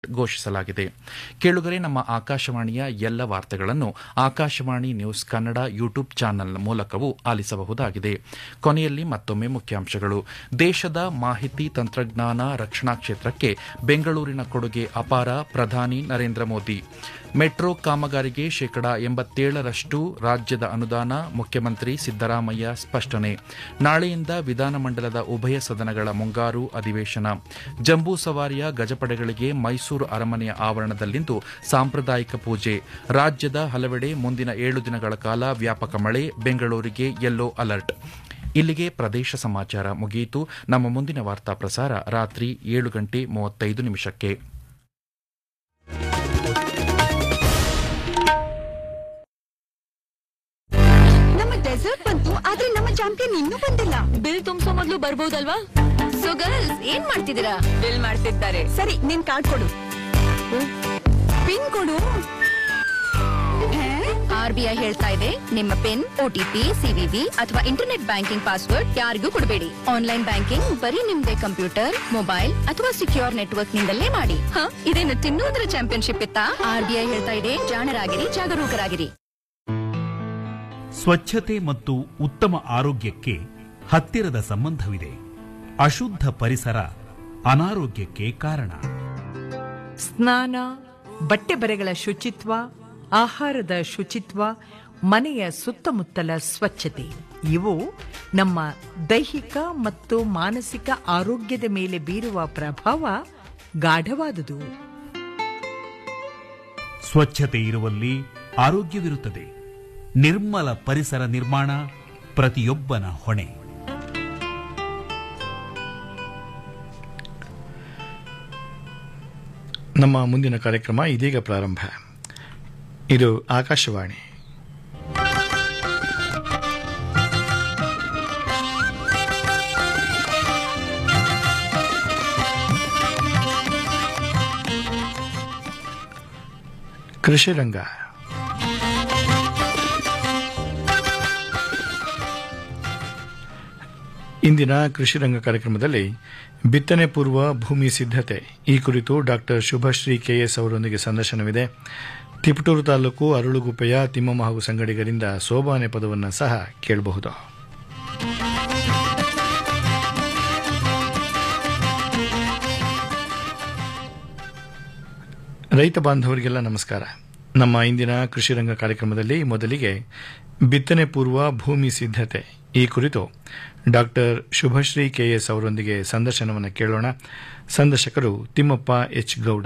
ಘೋಷಿಸಲಾಗಿದೆ ಕೇಳುಗರೆ ನಮ್ಮ ಆಕಾಶವಾಣಿಯ ಎಲ್ಲ ವಾರ್ತೆಗಳನ್ನು Akashvani news Kannada YouTube channel ಮೂಲಕವೂ ಆಲಿಸಬಹುದಾಗಿದೆ ಕೊನೆಯಲ್ಲಿ ಮತ್ತೊಮ್ಮೆ ಮುಖ್ಯಾಂಶಗಳು ದೇಶದ ಮಾಹಿತಿ ತಂತ್ರಜ್ಞಾನ ರಕ್ಷಣಾ ಕ್ಷೇತ್ರಕ್ಕೆ ಬೆಂಗಳೂರಿನ ಕೊಡುಗೆ ಅಪಾರ ಪ್ರಧಾನಿ ನರೇಂದ್ರ ಮೋದಿ ಮೆಟ್ರೋ ಕಾಮಗಾರಿಗೆ ಶೇಕಡಾ ಎಂಬತ್ತೇಳರಷ್ಟು ರಾಜ್ಯದ ಅನುದಾನ ಮುಖ್ಯಮಂತ್ರಿ ಸಿದ್ದರಾಮಯ್ಯ ಸ್ಪಷ್ಟನೆ ನಾಳೆಯಿಂದ ವಿಧಾನಮಂಡಲದ ಉಭಯ ಸದನಗಳ ಮುಂಗಾರು ಅಧಿವೇಶನ ಜಂಬೂ ಸವಾರಿಯ ಗಜಪಡೆಗಳಿಗೆ ಮೈಸೂರು ಅರಮನೆಯ ಆವರಣದಲ್ಲಿಂದು ಸಾಂಪ್ರದಾಯಿಕ ಪೂಜೆ ರಾಜ್ಯದ ಹಲವೆಡೆ ಮುಂದಿನ ಏಳು ದಿನಗಳ ಕಾಲ ವ್ಯಾಪಕ ಮಳೆ ಬೆಂಗಳೂರಿಗೆ ಯೆಲ್ಲೋ ಅಲರ್ಟ್ ಇಲ್ಲಿಗೆ ಪ್ರದೇಶ ಸಮಾಚಾರ ಮುಗಿಯಿತು ನಮ್ಮ ಮುಂದಿನ ವಾರ್ತಾ ಪ್ರಸಾರ ರಾತ್ರಿ ಏಳು ಗಂಟೆ ಮೂವತ್ತೈದು ನಿಮಿಷಕ್ಕೆ ನಮ್ಮ ಡೆಸರ್ಟ್ ಬಂತು ಆದ್ರೆ ನಮ್ಮ ಚಾಂಪಿಯನ್ ಇನ್ನೂ ಬಂದಿಲ್ಲ ಬಿಲ್ ತುಂಬಿಸೋ ಮೊದ್ಲು ಬರ್ಬೋದಲ್ವಾ ಸೊ ಗರ್ಲ್ಸ್ ಏನ್ ಮಾಡ್ತಿದ್ದೀರಾ ಬಿಲ್ ಮಾಡ್ತಿದ್ದಾರೆ ಸರಿ ನಿನ್ ಕಾರ್ಡ್ ಕೊಡು ಪಿನ್ ಕೊಡು ಹೇ? ಆರ್ ಬಿ ಐ ಹೇಳ್ತಾ ಇದೆ ನಿಮ್ಮ ಪಿನ್ ಓಟಿಪಿ ಸಿವಿವಿ ಅಥವಾ ಇಂಟರ್ನೆಟ್ ಬ್ಯಾಂಕಿಂಗ್ ಪಾಸ್ವರ್ಡ್ ಯಾರಿಗೂ ಕೊಡಬೇಡಿ ಆನ್ಲೈನ್ ಬ್ಯಾಂಕಿಂಗ್ ಬರೀ ನಿಮ್ದೇ ಕಂಪ್ಯೂಟರ್ ಮೊಬೈಲ್ ಅಥವಾ ಸಿಕ್ಯೂರ್ ನೆಟ್ವರ್ಕ್ ನಿಂದಲೇ ಮಾಡಿ ಹ ಇದೇನು ತಿನ್ನುವುದರ ಚಾಂಪಿಯನ್ಶಿಪ್ ಇತ್ತಾ ಆರ್ ಬಿ ಐ ಹೇಳ್ತಾ ಇದೆ ಜಾಣರಾಗಿರಿ ಜಾಗರೂಕರಾಗಿರಿ ಸ್ವಚ್ಛತೆ ಮತ್ತು ಉತ್ತಮ ಆರೋಗ್ಯಕ್ಕೆ ಹತ್ತಿರದ ಸಂಬಂಧವಿದೆ ಅಶುದ್ಧ ಪರಿಸರ ಅನಾರೋಗ್ಯಕ್ಕೆ ಕಾರಣ ಸ್ನಾನ ಬಟ್ಟೆ ಬರೆಗಳ ಶುಚಿತ್ವ ಆಹಾರದ ಶುಚಿತ್ವ ಮನೆಯ ಸುತ್ತಮುತ್ತಲ ಸ್ವಚ್ಛತೆ ಇವು ನಮ್ಮ ದೈಹಿಕ ಮತ್ತು ಮಾನಸಿಕ ಆರೋಗ್ಯದ ಮೇಲೆ ಬೀರುವ ಪ್ರಭಾವ ಗಾಢವಾದುದು ಸ್ವಚ್ಛತೆ ಇರುವಲ್ಲಿ ಆರೋಗ್ಯವಿರುತ್ತದೆ ನಿರ್ಮಲ ಪರಿಸರ ನಿರ್ಮಾಣ ಪ್ರತಿಯೊಬ್ಬನ ಹೊಣೆ ನಮ್ಮ ಮುಂದಿನ ಕಾರ್ಯಕ್ರಮ ಇದೀಗ ಪ್ರಾರಂಭ ಇದು ಆಕಾಶವಾಣಿ ಕೃಷಿ ರಂಗ ಇಂದಿನ ಕೃಷಿ ರಂಗ ಕಾರ್ಯಕ್ರಮದಲ್ಲಿ ಬಿತ್ತನೆ ಪೂರ್ವ ಭೂಮಿ ಸಿದ್ಧತೆ ಈ ಕುರಿತು ಡಾಕ್ಟರ್ ಶುಭಶ್ರೀ ಕೆಎಸ್ ಅವರೊಂದಿಗೆ ಸಂದರ್ಶನವಿದೆ ತಿಪಟೂರು ತಾಲೂಕು ಅರಳುಗುಪ್ಪೆಯ ತಿಮ್ಮಮ್ಮ ಹಾಗೂ ಸಂಗಡಿಗರಿಂದ ಸೋಬಾನೆ ಪದವನ್ನು ಸಹ ಕೇಳಬಹುದು ರೈತ ಬಾಂಧವರಿಗೆಲ್ಲ ನಮಸ್ಕಾರ ನಮ್ಮ ಇಂದಿನ ಕೃಷಿ ರಂಗ ಕಾರ್ಯಕ್ರಮದಲ್ಲಿ ಮೊದಲಿಗೆ ಬಿತ್ತನೆ ಪೂರ್ವ ಭೂಮಿ ಸಿದ್ಧತೆ ಈ ಕುರಿತು ಡಾಕ್ಟರ್ ಶುಭಶ್ರೀ ಕೆಎಸ್ ಅವರೊಂದಿಗೆ ಸಂದರ್ಶನವನ್ನು ಕೇಳೋಣ ಸಂದರ್ಶಕರು ತಿಮ್ಮಪ್ಪ ಎಚ್ ಗೌಡ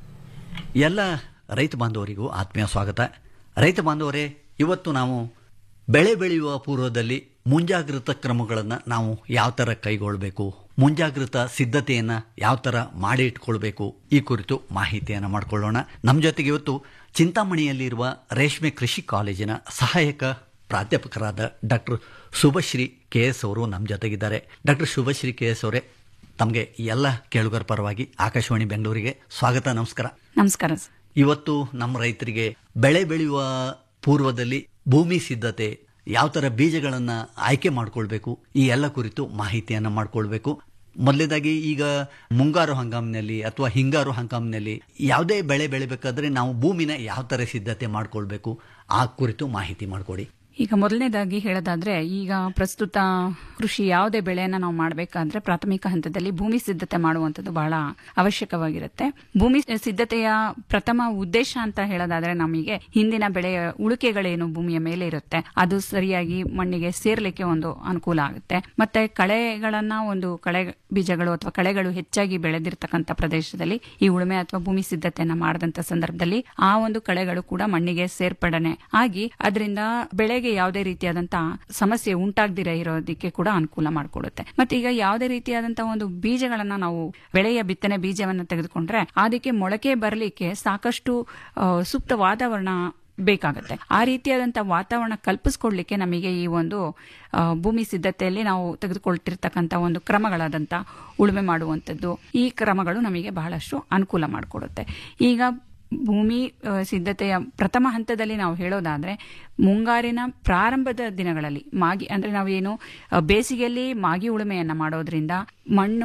ಎಲ್ಲ ರೈತ ಬಾಂಧವರಿಗೂ ಆತ್ಮೀಯ ಸ್ವಾಗತ ರೈತ ಬಾಂಧವರೇ ಇವತ್ತು ನಾವು ಬೆಳೆ ಬೆಳೆಯುವ ಪೂರ್ವದಲ್ಲಿ ಮುಂಜಾಗೃತ ಕ್ರಮಗಳನ್ನು ನಾವು ಯಾವ ಥರ ಕೈಗೊಳ್ಳಬೇಕು ಮುಂಜಾಗೃತ ಸಿದ್ಧತೆಯನ್ನು ಯಾವ ಥರ ಮಾಡಿ ಇಟ್ಕೊಳ್ಬೇಕು ಈ ಕುರಿತು ಮಾಹಿತಿಯನ್ನು ಮಾಡಿಕೊಳ್ಳೋಣ ನಮ್ಮ ಜೊತೆಗೆ ಇವತ್ತು ಚಿಂತಾಮಣಿಯಲ್ಲಿರುವ ರೇಷ್ಮೆ ಕೃಷಿ ಕಾಲೇಜಿನ ಸಹಾಯಕ ಪ್ರಾಧ್ಯಾಪಕರಾದ ಡಾಕ್ಟರ್ ಶುಭಶ್ರೀ ಕೆ ಎಸ್ ಅವರು ನಮ್ಮ ಜೊತೆಗಿದ್ದಾರೆ ಡಾಕ್ಟರ್ ಶುಭಶ್ರೀ ಕೆ ಎಸ್ ಅವರೇ ತಮಗೆ ಎಲ್ಲ ಕೇಳುಗರ ಪರವಾಗಿ ಆಕಾಶವಾಣಿ ಬೆಂಗಳೂರಿಗೆ ಸ್ವಾಗತ ನಮಸ್ಕಾರ ನಮಸ್ಕಾರ ಸರ್. ಇವತ್ತು ನಮ್ಮ ರೈತರಿಗೆ ಬೆಳೆ ಬೆಳೆಯುವ ಪೂರ್ವದಲ್ಲಿ ಭೂಮಿ ಸಿದ್ಧತೆ ಯಾವ ಥರ ಬೀಜಗಳನ್ನು ಆಯ್ಕೆ ಮಾಡ್ಕೊಳ್ಬೇಕು ಈ ಎಲ್ಲ ಕುರಿತು ಮಾಹಿತಿಯನ್ನು ಮಾಡ್ಕೊಳ್ಬೇಕು ಮೊದಲೇದಾಗಿ ಈಗ ಮುಂಗಾರು ಹಂಗಾಮಿನಲ್ಲಿ ಅಥವಾ ಹಿಂಗಾರು ಹಂಗಾಮಿನಲ್ಲಿ ಯಾವುದೇ ಬೆಳೆ ಬೆಳಿಬೇಕಾದ್ರೆ ನಾವು ಭೂಮಿನ ಯಾವ ಥರ ಸಿದ್ಧತೆ ಮಾಡ್ಕೊಳ್ಬೇಕು ಆ ಕುರಿತು ಮಾಹಿತಿ ಮಾಡಿಕೊಡಿ ಈಗ ಮೊದಲನೇದಾಗಿ ಹೇಳೋದಾದ್ರೆ ಈಗ ಪ್ರಸ್ತುತ ಕೃಷಿ ಯಾವುದೇ ಬೆಳೆಯನ್ನ ನಾವು ಮಾಡಬೇಕಾದ್ರೆ ಪ್ರಾಥಮಿಕ ಹಂತದಲ್ಲಿ ಭೂಮಿ ಸಿದ್ಧತೆ ಮಾಡುವಂಥದ್ದು ಬಹಳ ಅವಶ್ಯಕವಾಗಿರುತ್ತೆ ಭೂಮಿ ಸಿದ್ಧತೆಯ ಪ್ರಥಮ ಉದ್ದೇಶ ಅಂತ ಹೇಳೋದಾದ್ರೆ ನಮಗೆ ಹಿಂದಿನ ಬೆಳೆಯ ಉಳಿಕೆಗಳೇನು ಭೂಮಿಯ ಮೇಲೆ ಇರುತ್ತೆ ಅದು ಸರಿಯಾಗಿ ಮಣ್ಣಿಗೆ ಸೇರ್ಲಿಕ್ಕೆ ಒಂದು ಅನುಕೂಲ ಆಗುತ್ತೆ ಮತ್ತೆ ಕಳೆಗಳನ್ನ ಒಂದು ಕಳೆ ಬೀಜಗಳು ಅಥವಾ ಕಳೆಗಳು ಹೆಚ್ಚಾಗಿ ಬೆಳೆದಿರ್ತಕ್ಕಂಥ ಪ್ರದೇಶದಲ್ಲಿ ಈ ಉಳುಮೆ ಅಥವಾ ಭೂಮಿ ಸಿದ್ಧತೆಯನ್ನ ಮಾಡಿದಂತ ಸಂದರ್ಭದಲ್ಲಿ ಆ ಒಂದು ಕಳೆಗಳು ಕೂಡ ಮಣ್ಣಿಗೆ ಸೇರ್ಪಡನೆ ಆಗಿ ಅದರಿಂದ ಬೆಳೆಗೆ ಯಾವುದೇ ರೀತಿಯಾದಂತಹ ಸಮಸ್ಯೆ ಉಂಟಾಗದಿರ ಇರೋದಕ್ಕೆ ಕೂಡ ಅನುಕೂಲ ಮಾಡಿಕೊಡುತ್ತೆ ಮತ್ತೆ ಈಗ ಯಾವುದೇ ರೀತಿಯಾದಂತಹ ಒಂದು ಬೀಜಗಳನ್ನ ನಾವು ಬೆಳೆಯ ಬಿತ್ತನೆ ಬೀಜವನ್ನ ತೆಗೆದುಕೊಂಡ್ರೆ ಅದಕ್ಕೆ ಮೊಳಕೆ ಬರಲಿಕ್ಕೆ ಸಾಕಷ್ಟು ಆ, ಸೂಕ್ತ ವಾತಾವರಣ ಬೇಕಾಗುತ್ತೆ ಆ ರೀತಿಯಾದಂತಹ ವಾತಾವರಣ ಕಲ್ಪಿಸ್ಕೊಡ್ಲಿಕ್ಕೆ ನಮಗೆ ಈ ಒಂದು ಆ, ಭೂಮಿ ಸಿದ್ಧತೆಯಲ್ಲಿ ನಾವು ತೆಗೆದುಕೊಳ್ತಿರ್ತಕ್ಕಂಥ ಒಂದು ಕ್ರಮಗಳಾದಂಥ ಉಳುಮೆ ಮಾಡುವಂಥದ್ದು ಈ ಕ್ರಮಗಳು ನಮಗೆ ಬಹಳಷ್ಟು ಅನುಕೂಲ ಮಾಡಿಕೊಡುತ್ತೆ ಈಗ ಭೂಮಿ ಆ, ಸಿದ್ಧತೆಯ ಪ್ರಥಮ ಹಂತದಲ್ಲಿ ನಾವು ಹೇಳೋದಾದ್ರೆ ಮುಂಗಾರಿನ ಪ್ರಾರಂಭದ ದಿನಗಳಲ್ಲಿ ಮಾಗಿ ಅಂದ್ರೆ ನಾವೇನು ಆ, ಬೇಸಿಗೆಯಲ್ಲಿ ಮಾಗಿ ಉಳುಮೆಯನ್ನ ಮಾಡೋದ್ರಿಂದ ಮಣ್ಣು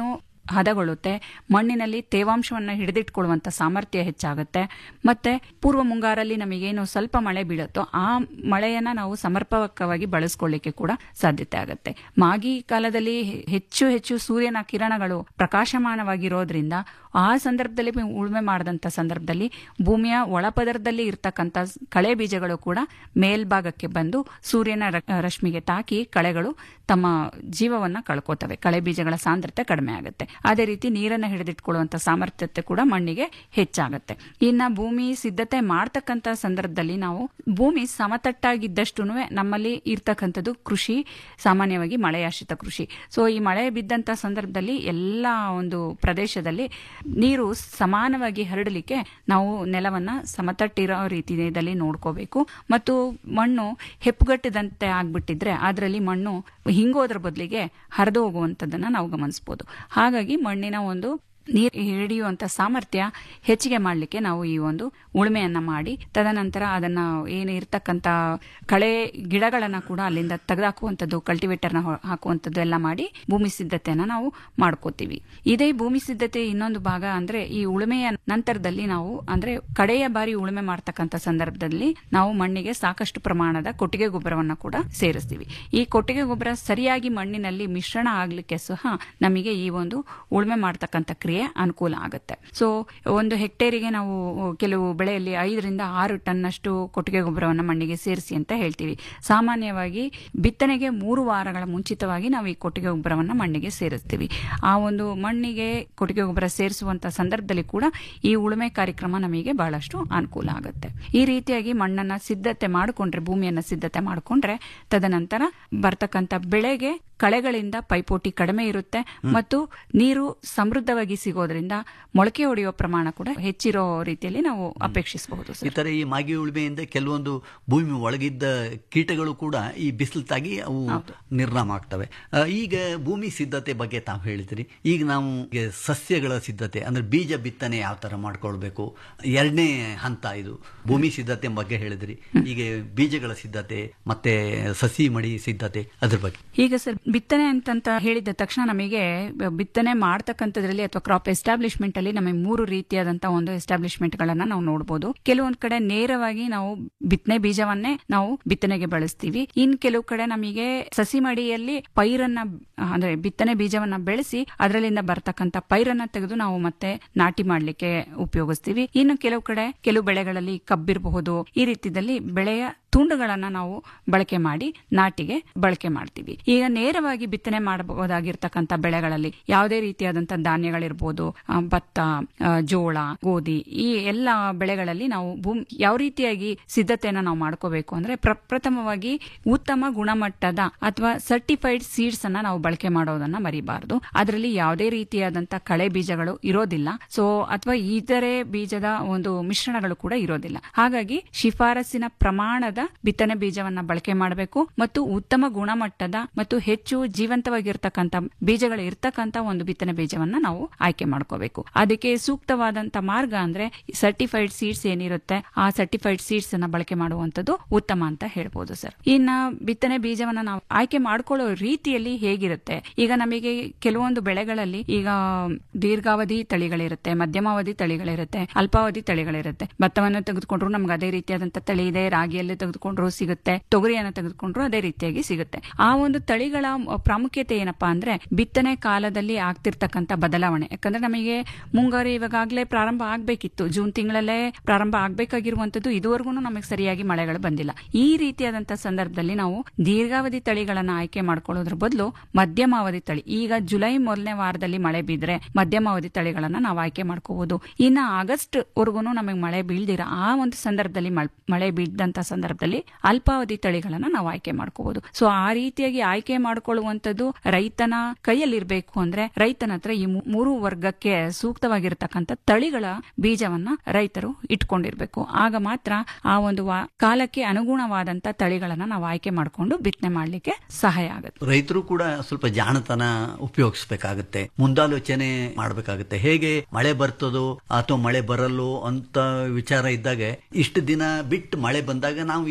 ಹದಗೊಳ್ಳುತ್ತೆ ಮಣ್ಣಿನಲ್ಲಿ ತೇವಾಂಶವನ್ನು ಹಿಡಿದಿಟ್ಕೊಳ್ಳುವಂತ ಸಾಮರ್ಥ್ಯ ಹೆಚ್ಚಾಗುತ್ತೆ ಮತ್ತೆ ಪೂರ್ವ ಮುಂಗಾರಲ್ಲಿ ನಮಗೇನು ಸ್ವಲ್ಪ ಮಳೆ ಬೀಳುತ್ತೋ ಆ ಮಳೆಯನ್ನ ನಾವು ಸಮರ್ಪಕವಾಗಿ ಬಳಸ್ಕೊಳ್ಳಿಕ್ಕೆ ಕೂಡ ಸಾಧ್ಯತೆ ಆಗುತ್ತೆ ಮಾಗಿ ಕಾಲದಲ್ಲಿ ಹೆಚ್ಚು ಹೆಚ್ಚು ಸೂರ್ಯನ ಕಿರಣಗಳು ಪ್ರಕಾಶಮಾನವಾಗಿರೋದ್ರಿಂದ ಆ ಸಂದರ್ಭದಲ್ಲಿ ಉಳುಮೆ ಮಾಡಿದಂಥ ಸಂದರ್ಭದಲ್ಲಿ ಭೂಮಿಯ ಒಳಪದರದಲ್ಲಿ ಇರ್ತಕ್ಕಂಥ ಕಳೆ ಬೀಜಗಳು ಕೂಡ ಮೇಲ್ಭಾಗಕ್ಕೆ ಬಂದು ಸೂರ್ಯನ ರ- ರಶ್ಮಿಗೆ ತಾಕಿ ಕಳೆಗಳು ತಮ್ಮ ಜೀವವನ್ನ ಕಳ್ಕೋತವೆ ಕಳೆ ಬೀಜಗಳ ಸಾಂದ್ರತೆ ಕಡಿಮೆ ಆಗುತ್ತೆ ಅದೇ ರೀತಿ ನೀರನ್ನು ಹಿಡಿದಿಟ್ಕೊಳ್ಳುವಂತ ಸಾಮರ್ಥ್ಯತೆ ಕೂಡ ಮಣ್ಣಿಗೆ ಹೆಚ್ಚಾಗುತ್ತೆ ಇನ್ನ ಭೂಮಿ ಸಿದ್ಧತೆ ಮಾಡ್ತಕ್ಕಂಥ ಸಂದರ್ಭದಲ್ಲಿ ನಾವು ಭೂಮಿ ಸಮತಟ್ಟಾಗಿದ್ದಷ್ಟು ನಮ್ಮಲ್ಲಿ ಇರ್ತಕ್ಕಂಥದ್ದು ಕೃಷಿ ಸಾಮಾನ್ಯವಾಗಿ ಮಳೆಯಾಶ್ರಿತ ಕೃಷಿ ಸೊ ಈ ಮಳೆ ಬಿದ್ದಂತ ಸಂದರ್ಭದಲ್ಲಿ ಎಲ್ಲ ಒಂದು ಪ್ರದೇಶದಲ್ಲಿ ನೀರು ಸಮಾನವಾಗಿ ಹರಡಲಿಕ್ಕೆ ನಾವು ನೆಲವನ್ನ ಸಮತಟ್ಟಿರೋ ರೀತಿಯಲ್ಲಿ ನೋಡ್ಕೋಬೇಕು ಮತ್ತು ಮಣ್ಣು ಹೆಪ್ಪುಗಟ್ಟಿದಂತೆ ಆಗ್ಬಿಟ್ಟಿದ್ರೆ ಅದರಲ್ಲಿ ಮಣ್ಣು ಹಿಂಗೋದ್ರ ಬದಲಿಗೆ ಹರಿದು ಹೋಗುವಂಥದ್ದನ್ನ ನಾವು ಗಮನಿಸಬಹುದು ಹಾಗಾಗಿ ಮಣ್ಣಿನ ಒಂದು ನೀರು ಹಿಡಿಯುವಂತ ಸಾಮರ್ಥ್ಯ ಹೆಚ್ಚಿಗೆ ಮಾಡಲಿಕ್ಕೆ ನಾವು ಈ ಒಂದು ಉಳುಮೆಯನ್ನ ಮಾಡಿ ತದನಂತರ ಅದನ್ನ ಏನು ಇರ್ತಕ್ಕಂಥ ಕಳೆ ಗಿಡಗಳನ್ನ ಕೂಡ ಅಲ್ಲಿಂದ ತೆಗೆದಾಕುವಂಥದ್ದು ಕಲ್ಟಿವೇಟರ್ನ ಹಾಕುವಂಥದ್ದು ಎಲ್ಲ ಮಾಡಿ ಭೂಮಿ ಸಿದ್ಧತೆಯನ್ನ ನಾವು ಮಾಡ್ಕೋತೀವಿ ಇದೇ ಭೂಮಿ ಸಿದ್ಧತೆ ಇನ್ನೊಂದು ಭಾಗ ಅಂದ್ರೆ ಈ ಉಳುಮೆಯ ನಂತರದಲ್ಲಿ ನಾವು ಅಂದ್ರೆ ಕಡೆಯ ಬಾರಿ ಉಳುಮೆ ಮಾಡ್ತಕ್ಕಂಥ ಸಂದರ್ಭದಲ್ಲಿ ನಾವು ಮಣ್ಣಿಗೆ ಸಾಕಷ್ಟು ಪ್ರಮಾಣದ ಕೊಟ್ಟಿಗೆ ಗೊಬ್ಬರವನ್ನ ಕೂಡ ಸೇರಿಸ್ತೀವಿ ಈ ಕೊಟ್ಟಿಗೆ ಗೊಬ್ಬರ ಸರಿಯಾಗಿ ಮಣ್ಣಿನಲ್ಲಿ ಮಿಶ್ರಣ ಆಗ್ಲಿಕ್ಕೆ ಸಹ ನಮಗೆ ಈ ಒಂದು ಉಳುಮೆ ಮಾಡ್ತಕ್ಕಂಥ ಕ್ರಿಯೆ ಅನುಕೂಲ ಆಗುತ್ತೆ ಸೊ ಒಂದು ಹೆಕ್ಟೇರಿಗೆ ನಾವು ಕೆಲವು ಬೆಳೆಯಲ್ಲಿ ಐದರಿಂದ ಆರು ಟನ್ ಅಷ್ಟು ಕೊಟ್ಟಿಗೆ ಗೊಬ್ಬರವನ್ನು ಮಣ್ಣಿಗೆ ಸೇರಿಸಿ ಅಂತ ಹೇಳ್ತೀವಿ ಸಾಮಾನ್ಯವಾಗಿ ಬಿತ್ತನೆಗೆ ಮೂರು ವಾರಗಳ ಮುಂಚಿತವಾಗಿ ನಾವು ಈ ಕೊಟ್ಟಿಗೆ ಗೊಬ್ಬರವನ್ನು ಮಣ್ಣಿಗೆ ಸೇರಿಸ್ತೀವಿ ಆ ಒಂದು ಮಣ್ಣಿಗೆ ಕೊಟ್ಟಿಗೆ ಗೊಬ್ಬರ ಸೇರಿಸುವಂತ ಸಂದರ್ಭದಲ್ಲಿ ಕೂಡ ಈ ಉಳುಮೆ ಕಾರ್ಯಕ್ರಮ ನಮಗೆ ಬಹಳಷ್ಟು ಅನುಕೂಲ ಆಗುತ್ತೆ ಈ ರೀತಿಯಾಗಿ ಮಣ್ಣನ್ನ ಸಿದ್ಧತೆ ಮಾಡಿಕೊಂಡ್ರೆ ಭೂಮಿಯನ್ನ ಸಿದ್ಧತೆ ಮಾಡಿಕೊಂಡ್ರೆ ತದನಂತರ ಬರ್ತಕ್ಕಂಥ ಬೆಳೆಗೆ ಕಳೆಗಳಿಂದ ಪೈಪೋಟಿ ಕಡಿಮೆ ಇರುತ್ತೆ ಮತ್ತು ನೀರು ಸಮೃದ್ಧವಾಗಿ ಸಿಗೋದ್ರಿಂದ ಮೊಳಕೆ ಹೊಡೆಯುವ ಪ್ರಮಾಣ ಕೂಡ ಹೆಚ್ಚಿರೋ ರೀತಿಯಲ್ಲಿ ನಾವು ಅಪೇಕ್ಷಿಸಬಹುದು ಈ ತರ ಈ ಮಾಗಿ ಉಳುಮೆಯಿಂದ ಕೆಲವೊಂದು ಭೂಮಿ ಒಳಗಿದ್ದ ಕೀಟಗಳು ಕೂಡ ಈ ಬಿಸಿಲು ತಾಗಿ ಅವು ನಿರ್ನಾಮ ಆಗ್ತವೆ ಆ, ಈಗ ಭೂಮಿ ಸಿದ್ಧತೆ ಬಗ್ಗೆ ತಾವು ಹೇಳಿದ್ರಿ ಈಗ ನಾವು ಈಗ ಸಸ್ಯಗಳ ಸಿದ್ಧತೆ ಅಂದ್ರೆ ಬೀಜ ಬಿತ್ತನೆ ಯಾವ ತರ ಮಾಡ್ಕೊಳ್ಬೇಕು ಎರಡನೇ ಹಂತ ಇದು ಭೂಮಿ ಸಿದ್ಧತೆ ಬಗ್ಗೆ ಹೇಳಿದ್ರಿ ಈಗ ಬೀಜಗಳ ಸಿದ್ಧತೆ ಮತ್ತೆ ಸಸಿ ಮಡಿ ಸಿದ್ಧತೆ ಅದ್ರ ಬಗ್ಗೆ ಈಗ ಸರ್ ಬಿತ್ತನೆ ಅಂತಂತ ಹೇಳಿದ ತಕ್ಷಣ ನಮಗೆ ಬಿತ್ತನೆ ಮಾಡ್ತಕ್ಕಂಥದ್ರಲ್ಲಿ ಅಥವಾ ಕ್ರಾಪ್ ಎಸ್ಟಾಬ್ಲಿಷ್ಮೆಂಟ್ ಅಲ್ಲಿ ನಮಗೆ ಮೂರು ರೀತಿಯಾದಂತಹ ಒಂದು ಎಸ್ಟಾಬ್ಲಿಷ್ಮೆಂಟ್ ಗಳನ್ನ ನಾವು ನೋಡಬಹುದು ಕೆಲವೊಂದ್ ಕಡೆ ನೇರವಾಗಿ ನಾವು ಬಿತ್ತನೆ ಬೀಜವನ್ನೇ ನಾವು ಬಿತ್ತನೆಗೆ ಬಳಸ್ತೀವಿ ಇನ್ ಕೆಲವು ಕಡೆ ನಮಗೆ ಸಸಿ ಮಡಿಯಲ್ಲಿ ಪೈರನ್ನ ಅಂದ್ರೆ ಬಿತ್ತನೆ ಬೀಜವನ್ನ ಬೆಳೆಸಿ ಅದರಲ್ಲಿಂದ ಬರ್ತಕ್ಕಂಥ ಪೈರನ್ನ ತೆಗೆದು ನಾವು ಮತ್ತೆ ನಾಟಿ ಮಾಡ್ಲಿಕ್ಕೆ ಉಪಯೋಗಿಸ್ತೀವಿ ಇನ್ನು ಕೆಲವು ಕಡೆ ಕೆಲವು ಬೆಳೆಗಳಲ್ಲಿ ಕಬ್ಬಿರಬಹುದು ಈ ರೀತಿಯಲ್ಲಿ ಬೆಳೆಯ ತುಂಡುಗಳನ್ನ ನಾವು ಬಳಕೆ ಮಾಡಿ ನಾಟಿಗೆ ಬಳಕೆ ಮಾಡ್ತೀವಿ ಈಗ ನೇರವಾಗಿ ಬಿತ್ತನೆ ಮಾಡಬಹುದಾಗಿರ್ತಕ್ಕಂಥ ಬೆಳೆಗಳಲ್ಲಿ ಯಾವುದೇ ರೀತಿಯಾದಂತಹ ಧಾನ್ಯಗಳಿರ್ಬೋದು ಆ, ಭತ್ತ ಆ, ಜೋಳ ಗೋಧಿ ಈ ಎಲ್ಲ ಬೆಳೆಗಳಲ್ಲಿ ನಾವು ಭೂಮಿ ಯಾವ ರೀತಿಯಾಗಿ ಸಿದ್ಧತೆಯನ್ನ ನಾವು ಮಾಡ್ಕೋಬೇಕು ಅಂದ್ರೆ ಪ್ರಪ್ರಥಮವಾಗಿ ಉತ್ತಮ ಗುಣಮಟ್ಟದ ಅಥವಾ ಸರ್ಟಿಫೈಡ್ ಸೀಡ್ಸ್ ಅನ್ನ ನಾವು ಬಳಕೆ ಮಾಡೋದನ್ನ ಮರಿಬಾರದು ಅದರಲ್ಲಿ ಯಾವುದೇ ರೀತಿಯಾದಂತಹ ಕಳೆ ಬೀಜಗಳು ಇರೋದಿಲ್ಲ ಸೊ ಅಥವಾ ಇತರೆ ಬೀಜದ ಒಂದು ಮಿಶ್ರಣಗಳು ಕೂಡ ಇರೋದಿಲ್ಲ ಹಾಗಾಗಿ ಶಿಫಾರಸಿನ ಪ್ರಮಾಣದ ಬಿತ್ತನೆ ಬೀಜವನ್ನ ಬಳಕೆ ಮಾಡಬೇಕು ಮತ್ತು ಉತ್ತಮ ಗುಣಮಟ್ಟದ ಮತ್ತು ಹೆಚ್ಚು ಜೀವಂತವಾಗಿರ್ತಕ್ಕಂಥ ಬೀಜಗಳು ಇರ್ತಕ್ಕಂಥ ಒಂದು ಬಿತ್ತನೆ ಬೀಜವನ್ನ ನಾವು ಆಯ್ಕೆ ಮಾಡ್ಕೋಬೇಕು ಅದಕ್ಕೆ ಸೂಕ್ತವಾದಂತ ಮಾರ್ಗ ಅಂದ್ರೆ ಸರ್ಟಿಫೈಡ್ ಸೀಡ್ಸ್ ಏನಿರುತ್ತೆ ಆ ಸರ್ಟಿಫೈಡ್ ಸೀಡ್ಸ್ ಅನ್ನ ಬಳಕೆ ಮಾಡುವಂತದ್ದು ಉತ್ತಮ ಅಂತ ಹೇಳ್ಬೋದು ಸರ್ ಇನ್ನ ಬಿತ್ತನೆ ಬೀಜವನ್ನ ನಾವು ಆಯ್ಕೆ ಮಾಡ್ಕೊಳ್ಳೋ ರೀತಿಯಲ್ಲಿ ಹೇಗಿರುತ್ತೆ ಈಗ ನಮಗೆ ಕೆಲವೊಂದು ಬೆಳೆಗಳಲ್ಲಿ ಈಗ ದೀರ್ಘಾವಧಿ ತಳಿಗಳಿರುತ್ತೆ ಮಧ್ಯಮಾವಧಿ ತಳಿಗಳಿರುತ್ತೆ ಅಲ್ಪಾವಧಿ ತಳಿಗಳಿರುತ್ತೆ ಭತ್ತವನ್ನು ತೆಗೆದುಕೊಂಡ್ರು ನಮ್ಗೆ ಅದೇ ರೀತಿಯಾದಂತ ತಳಿ ಇದೆ ರಾಗಿಯಲ್ಲಿ ತೆಗೆದುಕೊಂಡ್ರು ಸಿಗುತ್ತೆ ತೊಗರಿಯನ್ನು ತೆಗೆದುಕೊಂಡ್ರು ಅದೇ ರೀತಿಯಾಗಿ ಸಿಗುತ್ತೆ ಆ ಒಂದು ತಳಿಗಳ ಪ್ರಾಮುಖ್ಯತೆ ಏನಪ್ಪಾ ಅಂದ್ರೆ ಬಿತ್ತನೆ ಕಾಲದಲ್ಲಿ ಆಗ್ತಿರ್ತಕ್ಕಂಥ ಬದಲಾವಣೆ ಯಾಕಂದ್ರೆ ನಮಗೆ ಮುಂಗಾರು ಇವಾಗಲೇ ಪ್ರಾರಂಭ ಆಗ್ಬೇಕಿತ್ತು ಜೂನ್ ತಿಂಗಳಲ್ಲೇ ಪ್ರಾರಂಭ ಆಗ್ಬೇಕಾಗಿರುವಂತದ್ದು ಇದುವರೆಗೂ ನಮಗೆ ಸರಿಯಾಗಿ ಮಳೆಗಳು ಬಂದಿಲ್ಲ ಈ ರೀತಿಯಾದಂತಹ ಸಂದರ್ಭದಲ್ಲಿ ನಾವು ದೀರ್ಘಾವಧಿ ತಳಿಗಳನ್ನ ಆಯ್ಕೆ ಮಾಡ್ಕೊಳ್ಳೋದ್ರ ಬದಲು ಮಧ್ಯಮಾವಧಿ ತಳಿ ಈಗ ಜುಲೈ ಮೊದಲನೇ ವಾರದಲ್ಲಿ ಮಳೆ ಬಿದ್ರೆ ಮಧ್ಯಮಾವಧಿ ತಳಿಗಳನ್ನ ನಾವು ಆಯ್ಕೆ ಮಾಡ್ಕೋಬಹುದು ಇನ್ನ ಆಗಸ್ಟ್ ವರೆಗೂ ನಮಗೆ ಮಳೆ ಬೀಳ್ದಿರ ಆ ಒಂದು ಸಂದರ್ಭದಲ್ಲಿ ಮಳ್- ಮಳೆ ಬೀಳ್ದಂತ ಸಂದರ್ಭದಲ್ಲಿ ಅಲ್ಪಾವಧಿ ತಳಿಗಳನ್ನ ನಾವು ಆಯ್ಕೆ ಮಾಡ್ಕೋಬಹುದು ಸೊ ಆ ರೀತಿಯಾಗಿ ಆಯ್ಕೆ ಮಾಡ್ಕೊಳ್ಳುವಂತದ್ದು ರೈತನ ಕೈಯಲ್ಲಿರ್ಬೇಕು ಅಂದ್ರೆ ರೈತನ ಹತ್ರ ಈ ಮೂ- ಮೂರು ವರ್ಗಕ್ಕೆ ಸೂಕ್ತವಾಗಿರ್ತಕ್ಕಂಥ ತಳಿಗಳ ಬೀಜವನ್ನ ರೈತರು ಇಟ್ಕೊಂಡಿರ್ಬೇಕು ಆಗ ಮಾತ್ರ ಆ ಒಂದು ವಾ- ಕಾಲಕ್ಕೆ ಅನುಗುಣವಾದಂತ ತಳಿಗಳನ್ನ ನಾವು ಆಯ್ಕೆ ಮಾಡ್ಕೊಂಡು ಬಿತ್ತನೆ ಮಾಡ್ಲಿಕ್ಕೆ ಸಹಾಯ ಆಗುತ್ತೆ ರೈತರು ಕೂಡ ಸ್ವಲ್ಪ ಜಾಣತನ ಉಪಯೋಗಿಸ್ಬೇಕಾಗತ್ತೆ ಮುಂದಾಲೋಚನೆ ಮಾಡಬೇಕಾಗುತ್ತೆ ಹೇಗೆ ಮಳೆ ಬರ್ತದೋ ಅಥವಾ ಮಳೆ ಬರಲ್ಲೋ ಅಂತ ವಿಚಾರ ಇದ್ದಾಗ ಇಷ್ಟು ದಿನ ಬಿಟ್ಟು ಮಳೆ ಬಂದಾಗ ನಾವು